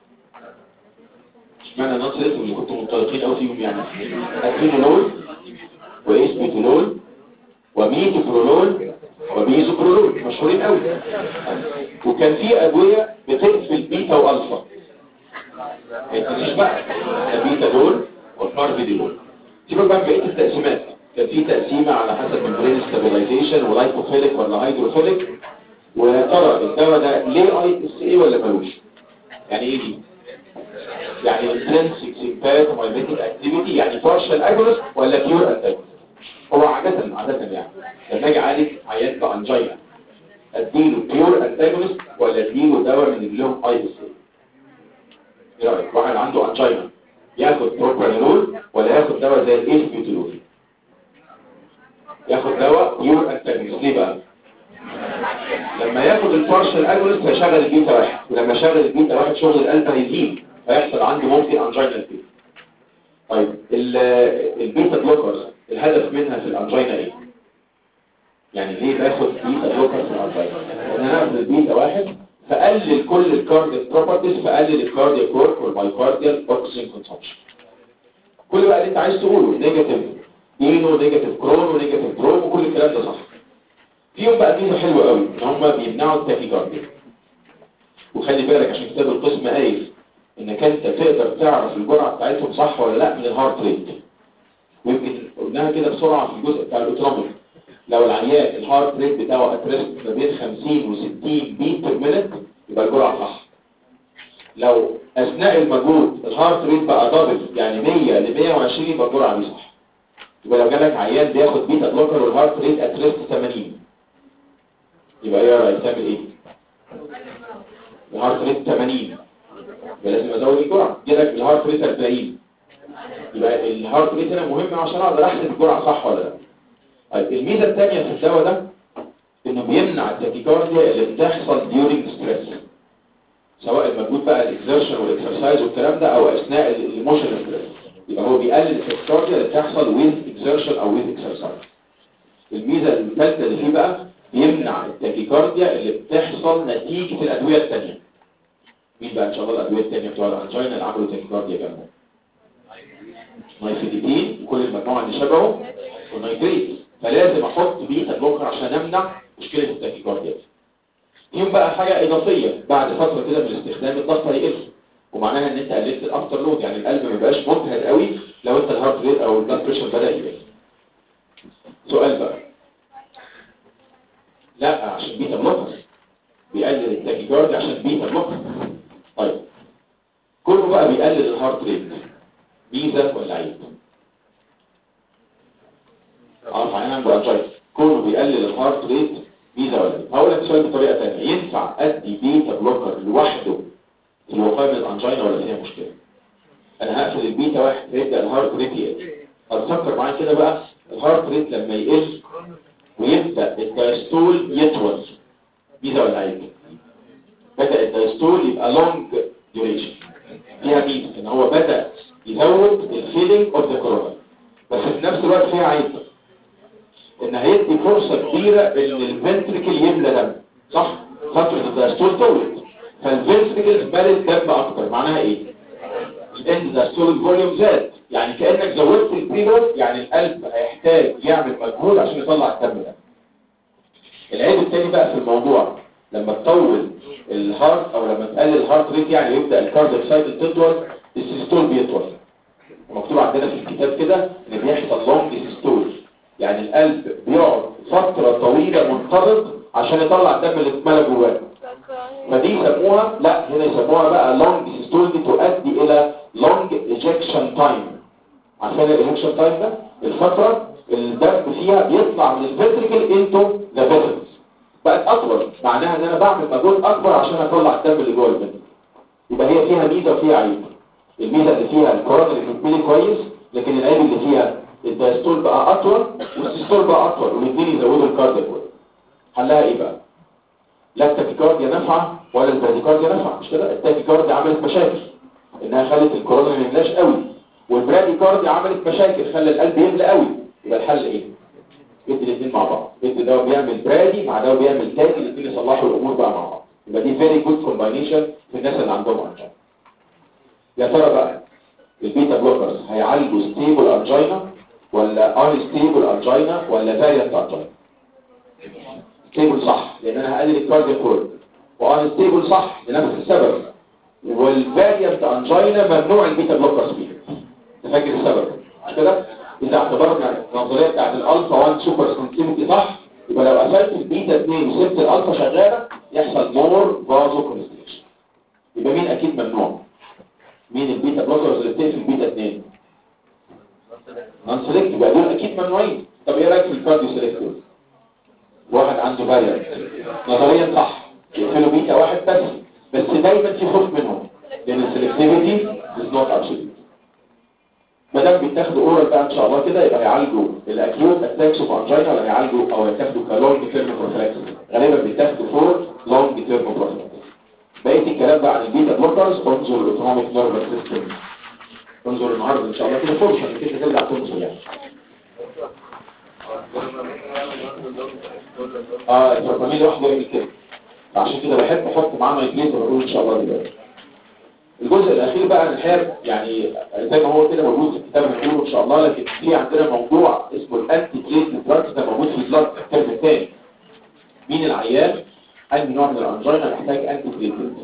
اشمعنى النون سيلكتيف اللي كنتوا منطلقين قوي فيهم يعني اكينولول واسبيتولول وميتوبرولول وميزوبرولول مشهورين قوي وكان في ادويه بتقفل بيتا والفا ما بقى البيتا دول والمارفيدول سيبك بقى بقيه التقسيمات كان في تقسيمه على حسب البرين ستابيلايزيشن ولايكوفيليك ولا هيدروفيليك ويا ترى الدواء ده ليه اي اس اي ولا ملوش يعني ايه دي يعني intrinsic sympathomymetic activity يعني partial agonist ولا pure antagonist هو عادة عادة يعني لما اجي اعالج عيان بانجينا اديله pure antagonist ولا اديله دواء من اللي لهم اي اس اي ايه رايك واحد عنده انجينا ياخد بروبرانول ولا ياخد دواء زي الايس بيوتيلول ياخد دواء pure antagonist ليه بقى لما ياخد البارشل اجونست هيشغل البيتا واحد ولما يشغل البيتا واحد شغل القلب هيزيد فيحصل عنده ممكن انجينا البيتا طيب البيتا بلوكرز الهدف منها في الانجينا ايه يعني ليه باخد بيتا بلوكر في الانجينا انا هاخد البيتا واحد فقلل كل الكاردياك بروبرتيز فقلل الكاردياك ورك والمايكارديال اوكسجين كونسبشن كل بقى اللي انت عايز تقوله نيجاتيف اينو نيجاتيف كرون ونيجاتيف بروم وكل الكلام ده صح فيهم بقى ميزه حلوه قوي ان هم بيمنعوا التاكيكارديا وخلي بالك عشان كتاب القسم قايل انك انت تقدر تعرف الجرعه بتاعتهم صح ولا لا من الهارت ريت ويمكن قلناها كده بسرعه في الجزء بتاع الاوتوميك لو العيان الهارت ريت بتاعه اترست ما بين 50 و60 بيت بير مينت يبقى الجرعه صح لو اثناء المجهود الهارت ريت بقى دبل يعني 100 ل 120 يبقى الجرعه دي صح يبقى لو جالك عيان بياخد بيتا بلوكر والهارت ريت اترست 80 يبقى ايه رايك تعمل ايه الهارت ريت 80 يبقى لازم ازود الجرعه جالك الهارت ريت 40 يبقى الهارت ريت هنا مهم عشان اقدر احسب الجرعه صح ولا لا طيب الميزه الثانيه في الدواء ده انه بيمنع التاكيكارديا اللي بتحصل during ستريس سواء المجهود بقى الاكزرشن والاكسرسايز والكلام ده او اثناء الايموشن ستريس يبقى هو بيقلل التاكيكارديا اللي بتحصل with exertion او with exercise الميزه الثالثه اللي فيه بقى بيمنع التاكيكارديا اللي بتحصل نتيجة الأدوية التانية مين بقى إن شاء الله الأدوية التانية بتوع الأنجينا اللي عملوا تاكيكارديا جنبهم نايفيديتين وكل المجموعة اللي شبهه والنايتريت فلازم أحط بيتا بلوكر عشان أمنع مشكلة التاكيكارديا فيهم بقى حاجة إضافية بعد فترة كده من الاستخدام الضغط هيقل ومعناها ان انت قللت الافتر لود يعني القلب ما بقاش مجهد قوي لو انت الهارت ريت او البلاد بريشر بدا يقل سؤال بقى لا عشان بيتا بلوكر بيقلل التاكيكاردي عشان بيتا بلوكر طيب كله بقى بيقلل الهارت ريت ميزه ولا عيب عارف عين عنده انجايتي كله بيقلل الهارت ريت ميزه ولا عيب هقول لك السؤال بطريقه ثانيه ينفع ادي بيتا بلوكر لوحده في وقايه الانجينا ولا فيها مشكله انا هقفل البيتا واحد هيبدا الهارت ريت يقل طب فكر معايا كده بقى الهارت ريت لما يقل ويبدا الدايستول يطول ميزه ولا عيب بدا الدايستول يبقى لونج ديوريشن فيها ميزه ان هو بدا يزود الفيلينج اوف ذا كورونا بس في نفس الوقت فيها عيب ان هيدي فرصه كبيره ان الفنتريكل يملى دم صح فتره الدايستول طولت فالفنتريكل ملت دم اكتر معناها ايه الاند دايستول فوليوم زاد يعني كانك زودت البيرود يعني القلب هيحتاج يعمل مجهود عشان يطلع الدم ده العيب الثاني بقى في الموضوع لما تطول الهارت او لما تقلل الهارت ريت يعني يبدا الكاردياك سايكل تطول السيستول بيطول مكتوب عندنا في الكتاب كده ان بيحصل لونج سيستول يعني القلب بيقعد فتره طويله منقبض عشان يطلع الدم اللي اتملى جواه فدي يسموها لا هنا يسموها بقى لونج سيستول دي تؤدي الى لونج ايجكشن تايم عشان الايجكشن تايم ده الفتره الدم فيها بيطلع من الفنتريكل انتو ذا فيسلز بقت اطول معناها ان انا بعمل مجهود اكبر عشان اطلع الدم اللي جوه الفنتريكل يبقى هي فيها ميزه وفيها عيب الميزه اللي فيها الكورونا اللي بتتملي كويس لكن العيب اللي فيها الدايستول بقى اطول والسيستول بقى اطول والاثنين يزودوا الكاردياك حلها ايه بقى لا التاكيكارديا نافعه ولا البراديكارديا نافعه مش كده التاكيكارديا عملت مشاكل انها خلت الكورونا ما يملاش قوي والبراديكارديا عملت مشاكل خلى القلب يملى قوي يبقى الحل ايه ادي الاثنين مع بعض ادي ده بيعمل برادي مع ده بيعمل تاكي الاثنين يصلحوا الامور بقى مع بعض يبقى دي فيري جود كومباينيشن في الناس اللي عندهم انجينا يا ترى بقى البيتا بلوكرز هيعالجوا ستيبل انجينا ولا ان ستيبل انجينا ولا فاريانت انجينا ستيبل صح لان انا هقلل الكارديو كورد وان ستيبل صح لنفس السبب والفاريانت انجينا ممنوع البيتا بلوكرز فيها تفكر السبب مش كده اذا اعتبرنا النظريه بتاعت الالفا 1 سوبر سنسيتيفيتي صح يبقى لو قفلت البيتا 2 وسبت الالفا شغاله يحصل مور فازو كونستريكشن يبقى مين اكيد ممنوع مين البيتا بلوكرز اللي بتقفل البيتا 2 نون سيلكتيف يبقى دول اكيد ممنوعين طب ايه رايك في الكارديو سيلكتيف واحد عنده فاريانت نظريا صح يقفلوا بيتا واحد بس بس دايما في خوف منهم لان السلكتيفيتي از نوت ابسوليوت ما دام بيتاخدوا اورال بقى ان شاء الله كده يبقى هيعالجوا الاكيوت اتاكس اوف انجينا ولا هيعالجوا او يتاخدوا كلونج تيرم بروفلاكسس غالبا بيتاخدوا فور لونج تيرم بروفلاكسس بقيه الكلام بقى عن البيتا بلوكرز انظر الاوتونوميك نيرفس سيستم انظر النهارده ان شاء الله كده فرصه انك انت ترجع تنظر يعني اه الفرقانين لوحده يعمل كده عشان كده بحب احط معاه مايجريتور واقول ان شاء الله دلوقتي الجزء الاخير بقى انا الحقيقه يعني زي ما هو كده موجود في الكتاب هنقوله ان شاء الله لكن في عندنا موضوع اسمه الانتي بليت دراجز ده موجود في البلاد الترم الثاني مين العيان انهي نوع من الانجينا محتاج انتي بليت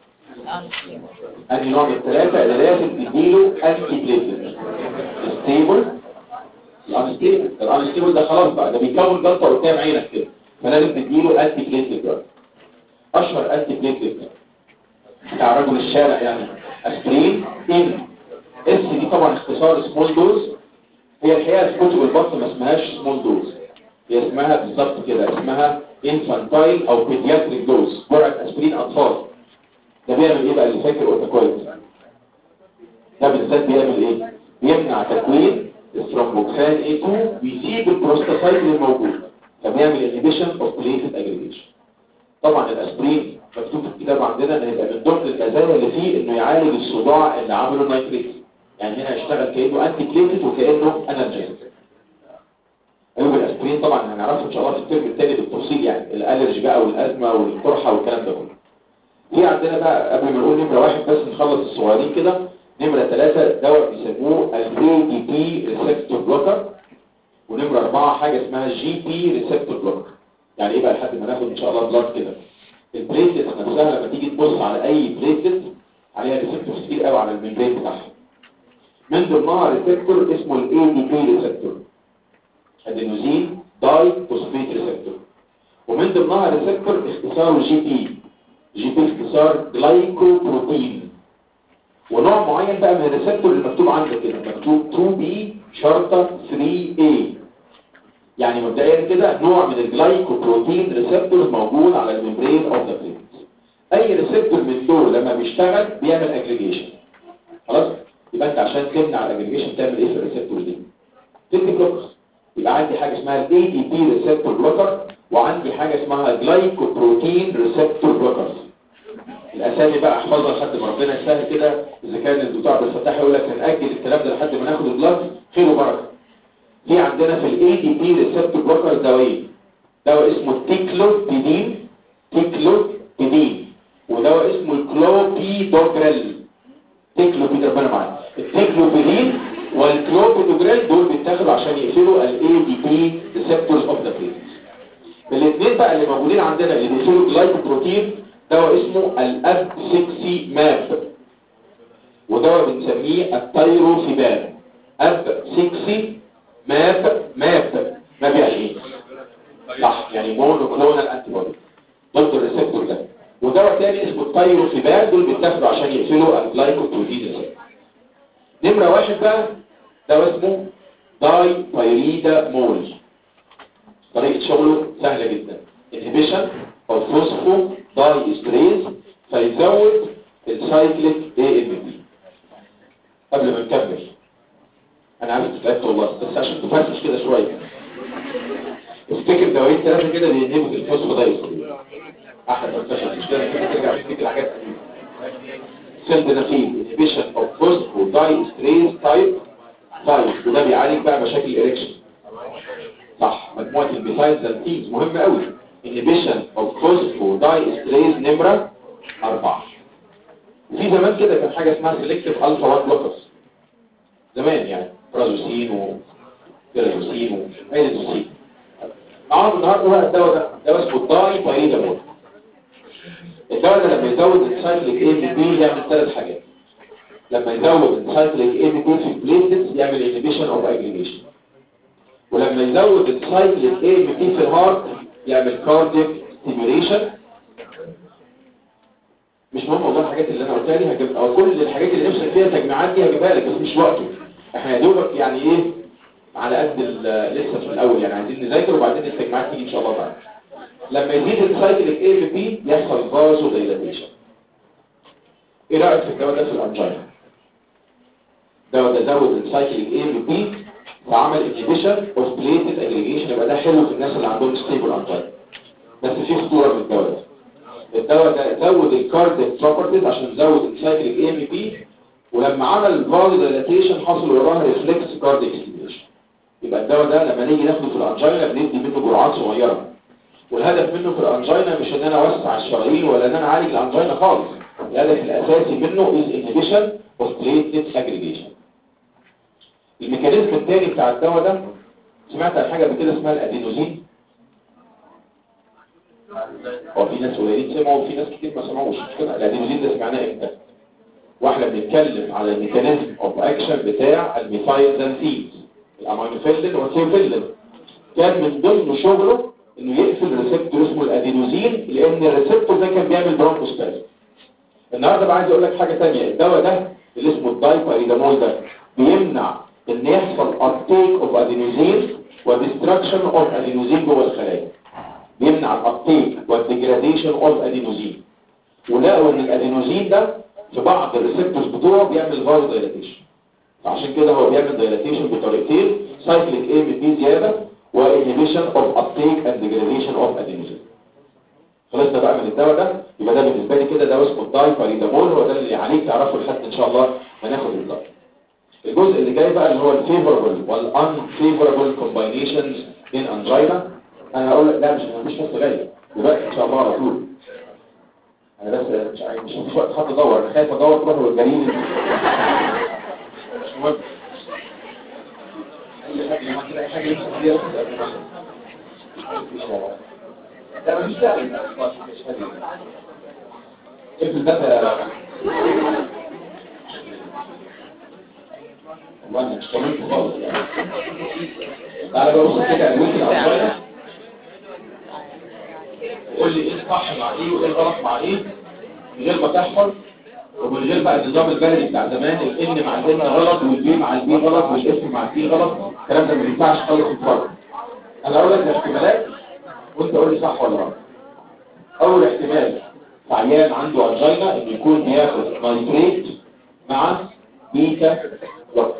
انهي نوع من الثلاثه اللي لازم تديله انتي بليت ستيبل الانستيبل الانستيبل ده خلاص بقى ده بيكون جلطه قدام عينك كده فلازم تديله انتي بليت دراج اشهر انتي بليت بتاع رجل الشارع يعني اسبرين ان اس دي طبعا اختصار سمول دوز هي الحقيقه في كتب البطن ما اسمهاش سمول دوز هي اسمها بالظبط كده اسمها انفانتايل او بيدياتريك دوز جرعه اسبرين اطفال ده بيعمل ايه بقى اللي فاكر قلت كويس ده بالذات بيعمل ايه بيمنع تكوين الثرومبوكسان A2 ويسيب البروستاسايت اللي موجود فبيعمل انهبيشن اوف بليتد اجريجيشن طبعا الاسبرين مكتوب في الكتاب عندنا ان هيبقى من ضمن المزايا اللي فيه انه يعالج الصداع اللي عمله النايتريت يعني هنا هيشتغل كانه انتي بليتد وكانه انرجيزك ايوه الاسبرين طبعا هنعرفه ان شاء الله في الترم الثاني بالتفصيل يعني الالرجي بقى والازمه والقرحه والكلام ده كله في عندنا بقى قبل ما نقول نمره واحد بس نخلص الصغيرين كده نمره ثلاثه دواء بيسموه الاي دي بي ريسبتور بلوكر ونمره اربعه حاجه اسمها جي بي ريسبتور بلوكر يعني ايه بقى لحد ما ناخد ان شاء الله بلاد كده البليتلت نفسها لما تيجي تبص على اي بليتلت عليها ريسبتورز كتير قوي على الممبرين بتاعها من ضمنها ريسبتور اسمه الاي دي بي ريسبتور ادينوزين داي فوسفيت ريسبتور ومن ضمنها ريسبتور اختصاره جي بي جي بي اختصار جلايكوبروتين ونوع معين بقى من الريسبتور اللي مكتوب عندك كده مكتوب 2 بي شرطه 3 a يعني مبدئيا كده نوع من الجلايكوبروتين ريسبتور موجود على الممبرين اوف ذا بليت اي ريسبتور من دول لما بيشتغل بيعمل اجريجيشن خلاص يبقى انت عشان تمنع الاجريجيشن تعمل ايه في الريسبتور دي تدي بلوكس يبقى عندي حاجه اسمها الاي دي بي ريسبتور بلوكر وعندي حاجه اسمها جلايكوبروتين ريسبتور بلوكرز الاسامي بقى احفظها لحد ما ربنا يسهل كده اذا كان الدكتور عبد الفتاح يقول لك هنأجل الكلام ده لحد ما ناخد البلاد خير وبركه في عندنا في الاي دي بي ريسبتور بلوكر دوايين دواء اسمه التيكلوبيدين تيكلوبيدين ودواء اسمه الكلوبيدوجريل تيكلوبيد ربنا معانا التيكلوبيدين والكلوبيدوجريل دول بيتاخدوا عشان يقفلوا الاي دي بي ريسبتورز اوف ذا برين الاثنين بقى اللي موجودين عندنا اللي بيقفلوا الجلايكوبروتين دواء اسمه الاب 6 ماب ودواء بنسميه التايروفيبان اب 6 ماب ماب ماب يعني ايه صح يعني مونوكلونال انتي بودي ضد الريسبتور ده ودواء تاني اسمه التايروفيبان دول بيتاخدوا عشان يقفلوا الجلايكوبروتين ريسبتور نمره واحد بقى دواء اسمه داي بايريدا مول طريقه شغله سهله جدا inhibition of phospho diesterase فيزود السايكليك AMP قبل ما نكمل انا عارف تتعبت والله بس عشان تفرفش كده شويه افتكر دوايين ثلاثه كده بينهبوا الفوسفو دايستريز احلى فرفشه مش كده كده ترجع تفتكر حاجات سلدنافيل inhibition of phospho diesterase type 5 وده بيعالج بقى مشاكل الاريكشن صح مجموعه البيسايدزانتينز مهم قوي inhibition of phosphodiesterase نمرة أربعة في زمان كده كان حاجة اسمها selective alpha 1 blockers زمان يعني برازوسين و بيرازوسين وميلازوسين معاهم النهارده بقى الدواء ده دواء اسمه الداي بايريدامول الدواء ده لما يزود السايكليك اي بي بي يعمل ثلاث حاجات لما يزود السايكليك اي بي بي في البليتلتس يعمل inhibition of aggregation ولما يزود السايكليك اي بي بي في الهارت يعمل كارديك ستيميوليشن مش مهم والله الحاجات اللي انا قلتها دي هجيب او كل الحاجات اللي نفسك فيها تجميعات دي هجيبها لك بس مش وقته احنا يا دوبك يعني ايه على قد لسه في الاول يعني عايزين نذاكر وبعدين التجميعات تيجي ان شاء الله بعد لما يزيد السايكليك اي بي بي يحصل فازو دايلاتيشن ايه رايك في الدواء ده في الانجينا الدواء ده زود السايكليك اي بي بي وعمل انهبيشن اوف بليتد اجريجيشن يبقى ده حلو في الناس اللي عندهم ستيبل انجينا بس في خطوره من الدواء ده الدواء ده زود الكارديك بروبرتيز عشان يزود السايكليك اي بي بي ولما عمل فالو دايلاتيشن حصل وراها ريفلكس كارديك ستيميوليشن يبقى الدواء ده لما نيجي ناخده في الانجينا بندي منه جرعات صغيره والهدف منه في الانجينا مش ان انا اوسع الشرايين ولا ان انا اعالج الانجينا خالص الهدف الاساسي منه از انهبيشن اوف بليتد اجريجيشن الميكانيزم الثاني بتاع الدواء ده سمعت عن حاجه قبل كده اسمها الادينوزين هو في ناس قليلين سمعوا وفي ناس كتير ما سمعوش مش كده الادينوزين ده سمعناه امتى واحنا بنتكلم على الميكانيزم اوف اكشن بتاع الميثايلزانثينز الامينوفيلين والثيوفيلين كان من ضمن شغله انه يقفل ريسبتور اسمه الادينوزين لان الريسبتور ده كان بيعمل برونكوسبازم النهارده بقى عايز اقول لك حاجه ثانيه الدواء ده اللي اسمه الدايباريدامول ده بيمنع ان يحصل uptake of adenosine وديستراكشن اوف adenosine جوه الخلايا بيمنع الابتيك والديجراديشن اوف adenosine ولقوا ان الادينوزين ده في بعض الريسبتورز بتوعه بيعمل فازو دايلاتيشن عشان كده هو بيعمل دايلاتيشن بطريقتين سايكليك اي بي بي زياده وانهبيشن اوف ابتيك اند ديجراديشن اوف ادينوزين خلصنا بقى من الدواء ده يبقى ده بالنسبه لي كده دواء اسمه الدايباريدامول هو ده اللي عليك تعرفه لحد ان شاء الله ما ناخد الدواء الجزء اللي جاي بقى اللي هو الفيفوربل والانفيفوربل كومباينيشنز ان انجينا انا هقول لك لا مش مش نص جاي دلوقتي ان شاء الله على طول انا بس مش عايز مش مفيش وقت حد ادور انا خايف ادور تروح للجريمه مش مهم اي حاجه لما تلاقي حاجه يمسك فيها ده مفيش داعي مش هدي اقفل ده وانا مش طمنت خالص يعني تعالى بقى بص كده ادويه الانجينا قول لي ايه الصح مع ايه وايه الغلط مع ايه من غير ما تحفظ ومن غير بقى النظام البلدي بتاع زمان الان مع الان غلط والبي مع البي غلط والاس مع البي غلط الكلام ده ما ينفعش خالص في الفرق انا اقول لك الاحتمالات وانت قول لي صح ولا غلط اول احتمال في عيان عنده انجينا ان يكون بياخد نايتريت مع بيتا بلوك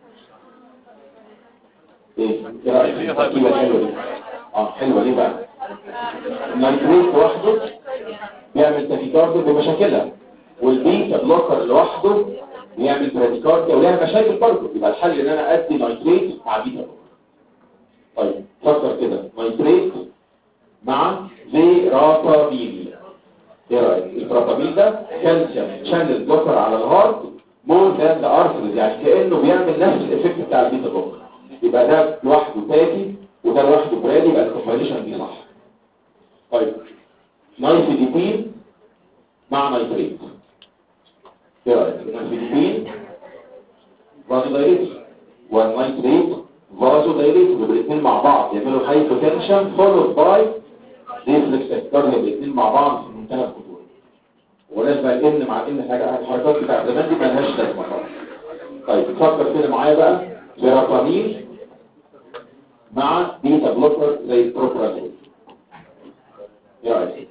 ايه ايه رايك في التركيبه الحلوه دي اه حلوه ليه بقى النايتريت لوحده بيعمل تاكيكارديا بمشاكلها والبيتا بلوكر لوحده بيعمل براديكارديا وليها مشاكل برضه يبقى الحل ان انا ادي نايتريت مع بيتا بلوكر طيب فكر كده نايتريت مع فيرابامين ايه رايك الفرابامين ده كالسيوم شانل بلوكر على الهارت مور ذان ذا ارثرز يعني كانه بيعمل نفس الايفكت بتاع البيتا بلوكر يبقى ده لوحده تاكي وده لوحده برادي يبقى الكومباينيشن دي صح طيب نايفيديبين مع نايتريت ايه رايك النايفيديبين فازو دايريت والنايتريت فازو دايريت والاثنين مع بعض يعملوا هايبوتنشن فولود باي ريفلكس اكتاريا الاثنين مع بعض في منتهى الخطوره ولازم بقى الان مع الان حاجه الحركات بتاع زمان دي مالهاش لازمه خالص طيب فكر كده معايا بقى فيرابامين مع بيتا بلوكر زي البروبرازول ايه رايك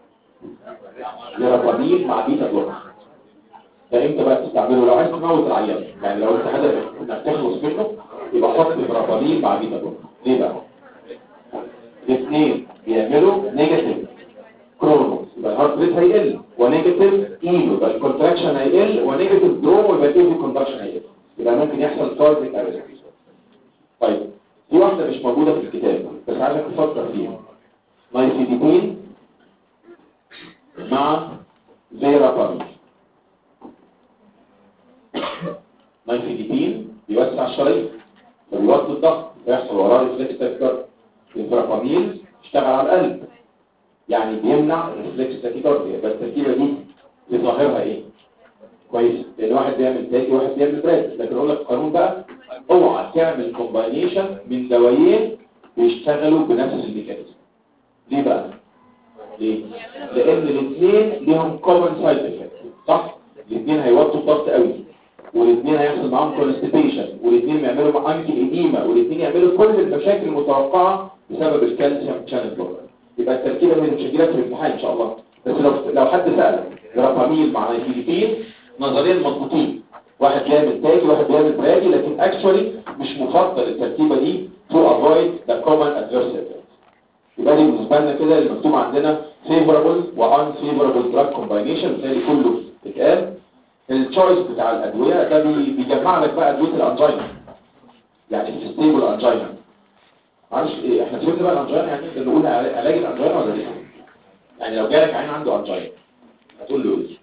فيرابامين مع بيتا بلوكر ده امتى بقى تستعمله لو عايز تموت العيان يعني لو انت هدفك انك تخلص منه يبقى حط فيرابامين مع بيتا بلوكر ليه بقى الاثنين بيعملوا نيجاتيف كرونوس يبقى الهارت ريت هيقل ونيجاتيف ايلو يبقى الكونتراكشن هيقل ونيجاتيف دروم ويبقى الايزي كونتراكشن هيقل يبقى ممكن يحصل كارديك اريست طيب في واحده مش موجوده في الكتاب بس عايزك تفكر فيها نايسيديبين مع فيرابامين نايسيديبين بيوسع الشرايين فبيوطي الضغط فيحصل وراه ريفلكس تاكيكارديا الفرابامين اشتغل على القلب يعني بيمنع ريفلكس تاكيكارديا يبقى التركيبه دي بظاهرها ايه كويس لان واحد بيعمل تاكي واحد بيعمل براد لكن اقول لك القانون بقى اوعى تعمل كومباينيشن من دوايين بيشتغلوا بنفس الميكانيزم ليه بقى ليه لان الاثنين ليهم كومن سايد افكت صح الاثنين هيوطوا الضغط قوي والاثنين هيحصل معاهم كونستيبيشن والاثنين يعملوا مع انكي ايديما والاثنين يعملوا كل المشاكل المتوقعه بسبب الكالسيوم شانل بلوكر يبقى التركيبه دي مش هتجيلك في الامتحان ان شاء الله بس لو لو حد سالك رقمين مع نيفيليبين نظريا مضبوطين واحد بيعمل تاجي واحد بيعمل برادي لكن اكشولي مش مفضل التركيبه دي تو افويد ذا كومن ادفيرس يبقى دي بالنسبه لنا كده اللي مكتوب عندنا فيفورابل وان فيفورابل دراج كومباينيشن بالتالي كله اتقال التشويس بتاع الادويه ده بي- بيجمع لك بقى ادويه الانجينا يعني الستيبل انجينا معلش ايه احنا فهمنا بقى الانجينا يعني نقدر نقول عل- علاج الانجينا ولا لسه يعني لو جالك عين عنده انجينا هتقول له ايه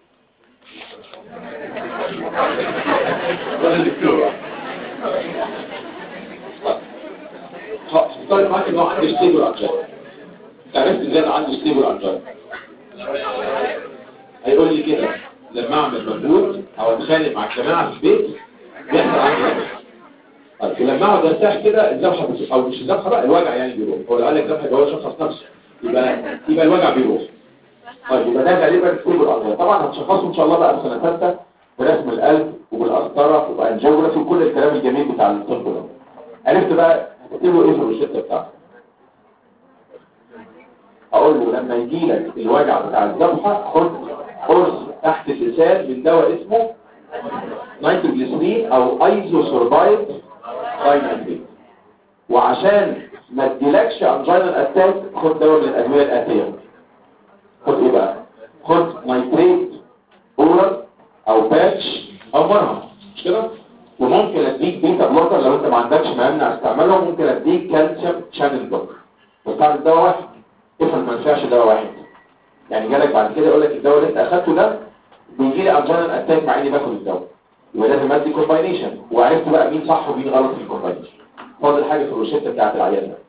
ولا الدكتور افترض معاك ان هو عنده ستيبل انجينا انت عرفت ازاي انا عندي ستيبل انجينا هيقول لي كده لما اعمل مجهود او اتخانق مع الجماعه في البيت بيحصل عندي كده. طيب ولما اقعد ارتاح كده الذبحه بت- او مش الذبحه بقى الوجع يعني بيروح هو لو قال لك ذبحه يبقى هو شخص نفسه يبقى يبقى الوجع بيروح طيب يبقى ده غالبا ستيبل انجينا طبعا هتشخصه ان شاء الله بقى في سنه ثالثه برسم القلب وبالقسطره وبانجيوجرافي وكل الكلام الجميل بتاع الطب ده عرفت بقى هتكتب له ايه في الروشته بتاعته اقول له لما يجي لك الوجع بتاع الذبحه خد قرص تحت اللسان من دواء اسمه نيتروجليسرين او ايزوسوربايد داينايتريت وعشان ما تجيلكش انجينال اتاك خد دواء من الادويه الاتيه خد ايه بقى خد نيتريت اورال او باتش او مرهم مش كده وممكن اديك بيتا بلوكر لو انت ما عندكش مانع استعمالهم ممكن اديك كالسيوم شانل بلوكر بستعمل دواء واحد افرض ما ينفعش دواء واحد يعني جالك بعد كده يقول لك الدواء اللي انت اخدته ده بيجي لي انجينال اتاك مع اني باخد الدواء يبقى لازم ادي كومباينيشن وعرفت بقى مين صح ومين غلط في الكومباينيشن فاضل حاجه في الروشته بتاعت العيان ده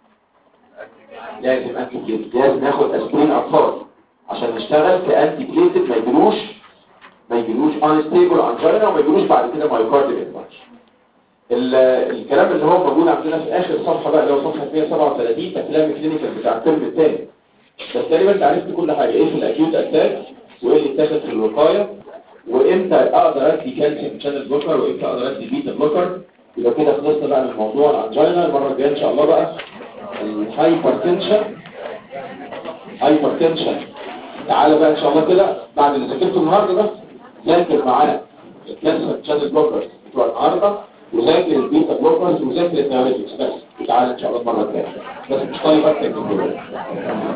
لازم انتي بليتد لازم ناخد اسبرين اطفال عشان نشتغل كانتي بليتد ما يجيلوش ما يجيلوش انستيبل انجينا وما يجيلوش بعد كده مايوكارديال انفاركشن ال- الكلام اللي هو موجود عندنا في اخر صفحه بقى اللي هو صفحه 137 ده كلام الكلينيكال بتاع الترم الثاني بس تقريبا انت عرفت كل حاجه ايه في الاكيوت اتاك وايه اللي اتاخد في الوقايه وامتى اقدر ادي كالسيوم شانل بلوكر وامتى اقدر ادي بيتا بلوكر يبقى كده خلصنا بقى من موضوع الانجينا المره الجايه ان شاء الله بقى الهايبرتنشن هايبرتنشن تعالى بقى ان شاء الله كده بعد اللي ذاكرته النهارده ده ذاكر معانا الكالسيوم شانل بلوكر بتوع النهارده وذاكر البيتا بلوكرز وذاكر النيوريتكس بس تعالى ان شاء الله المره الجايه بس مش طالب اكتر من كده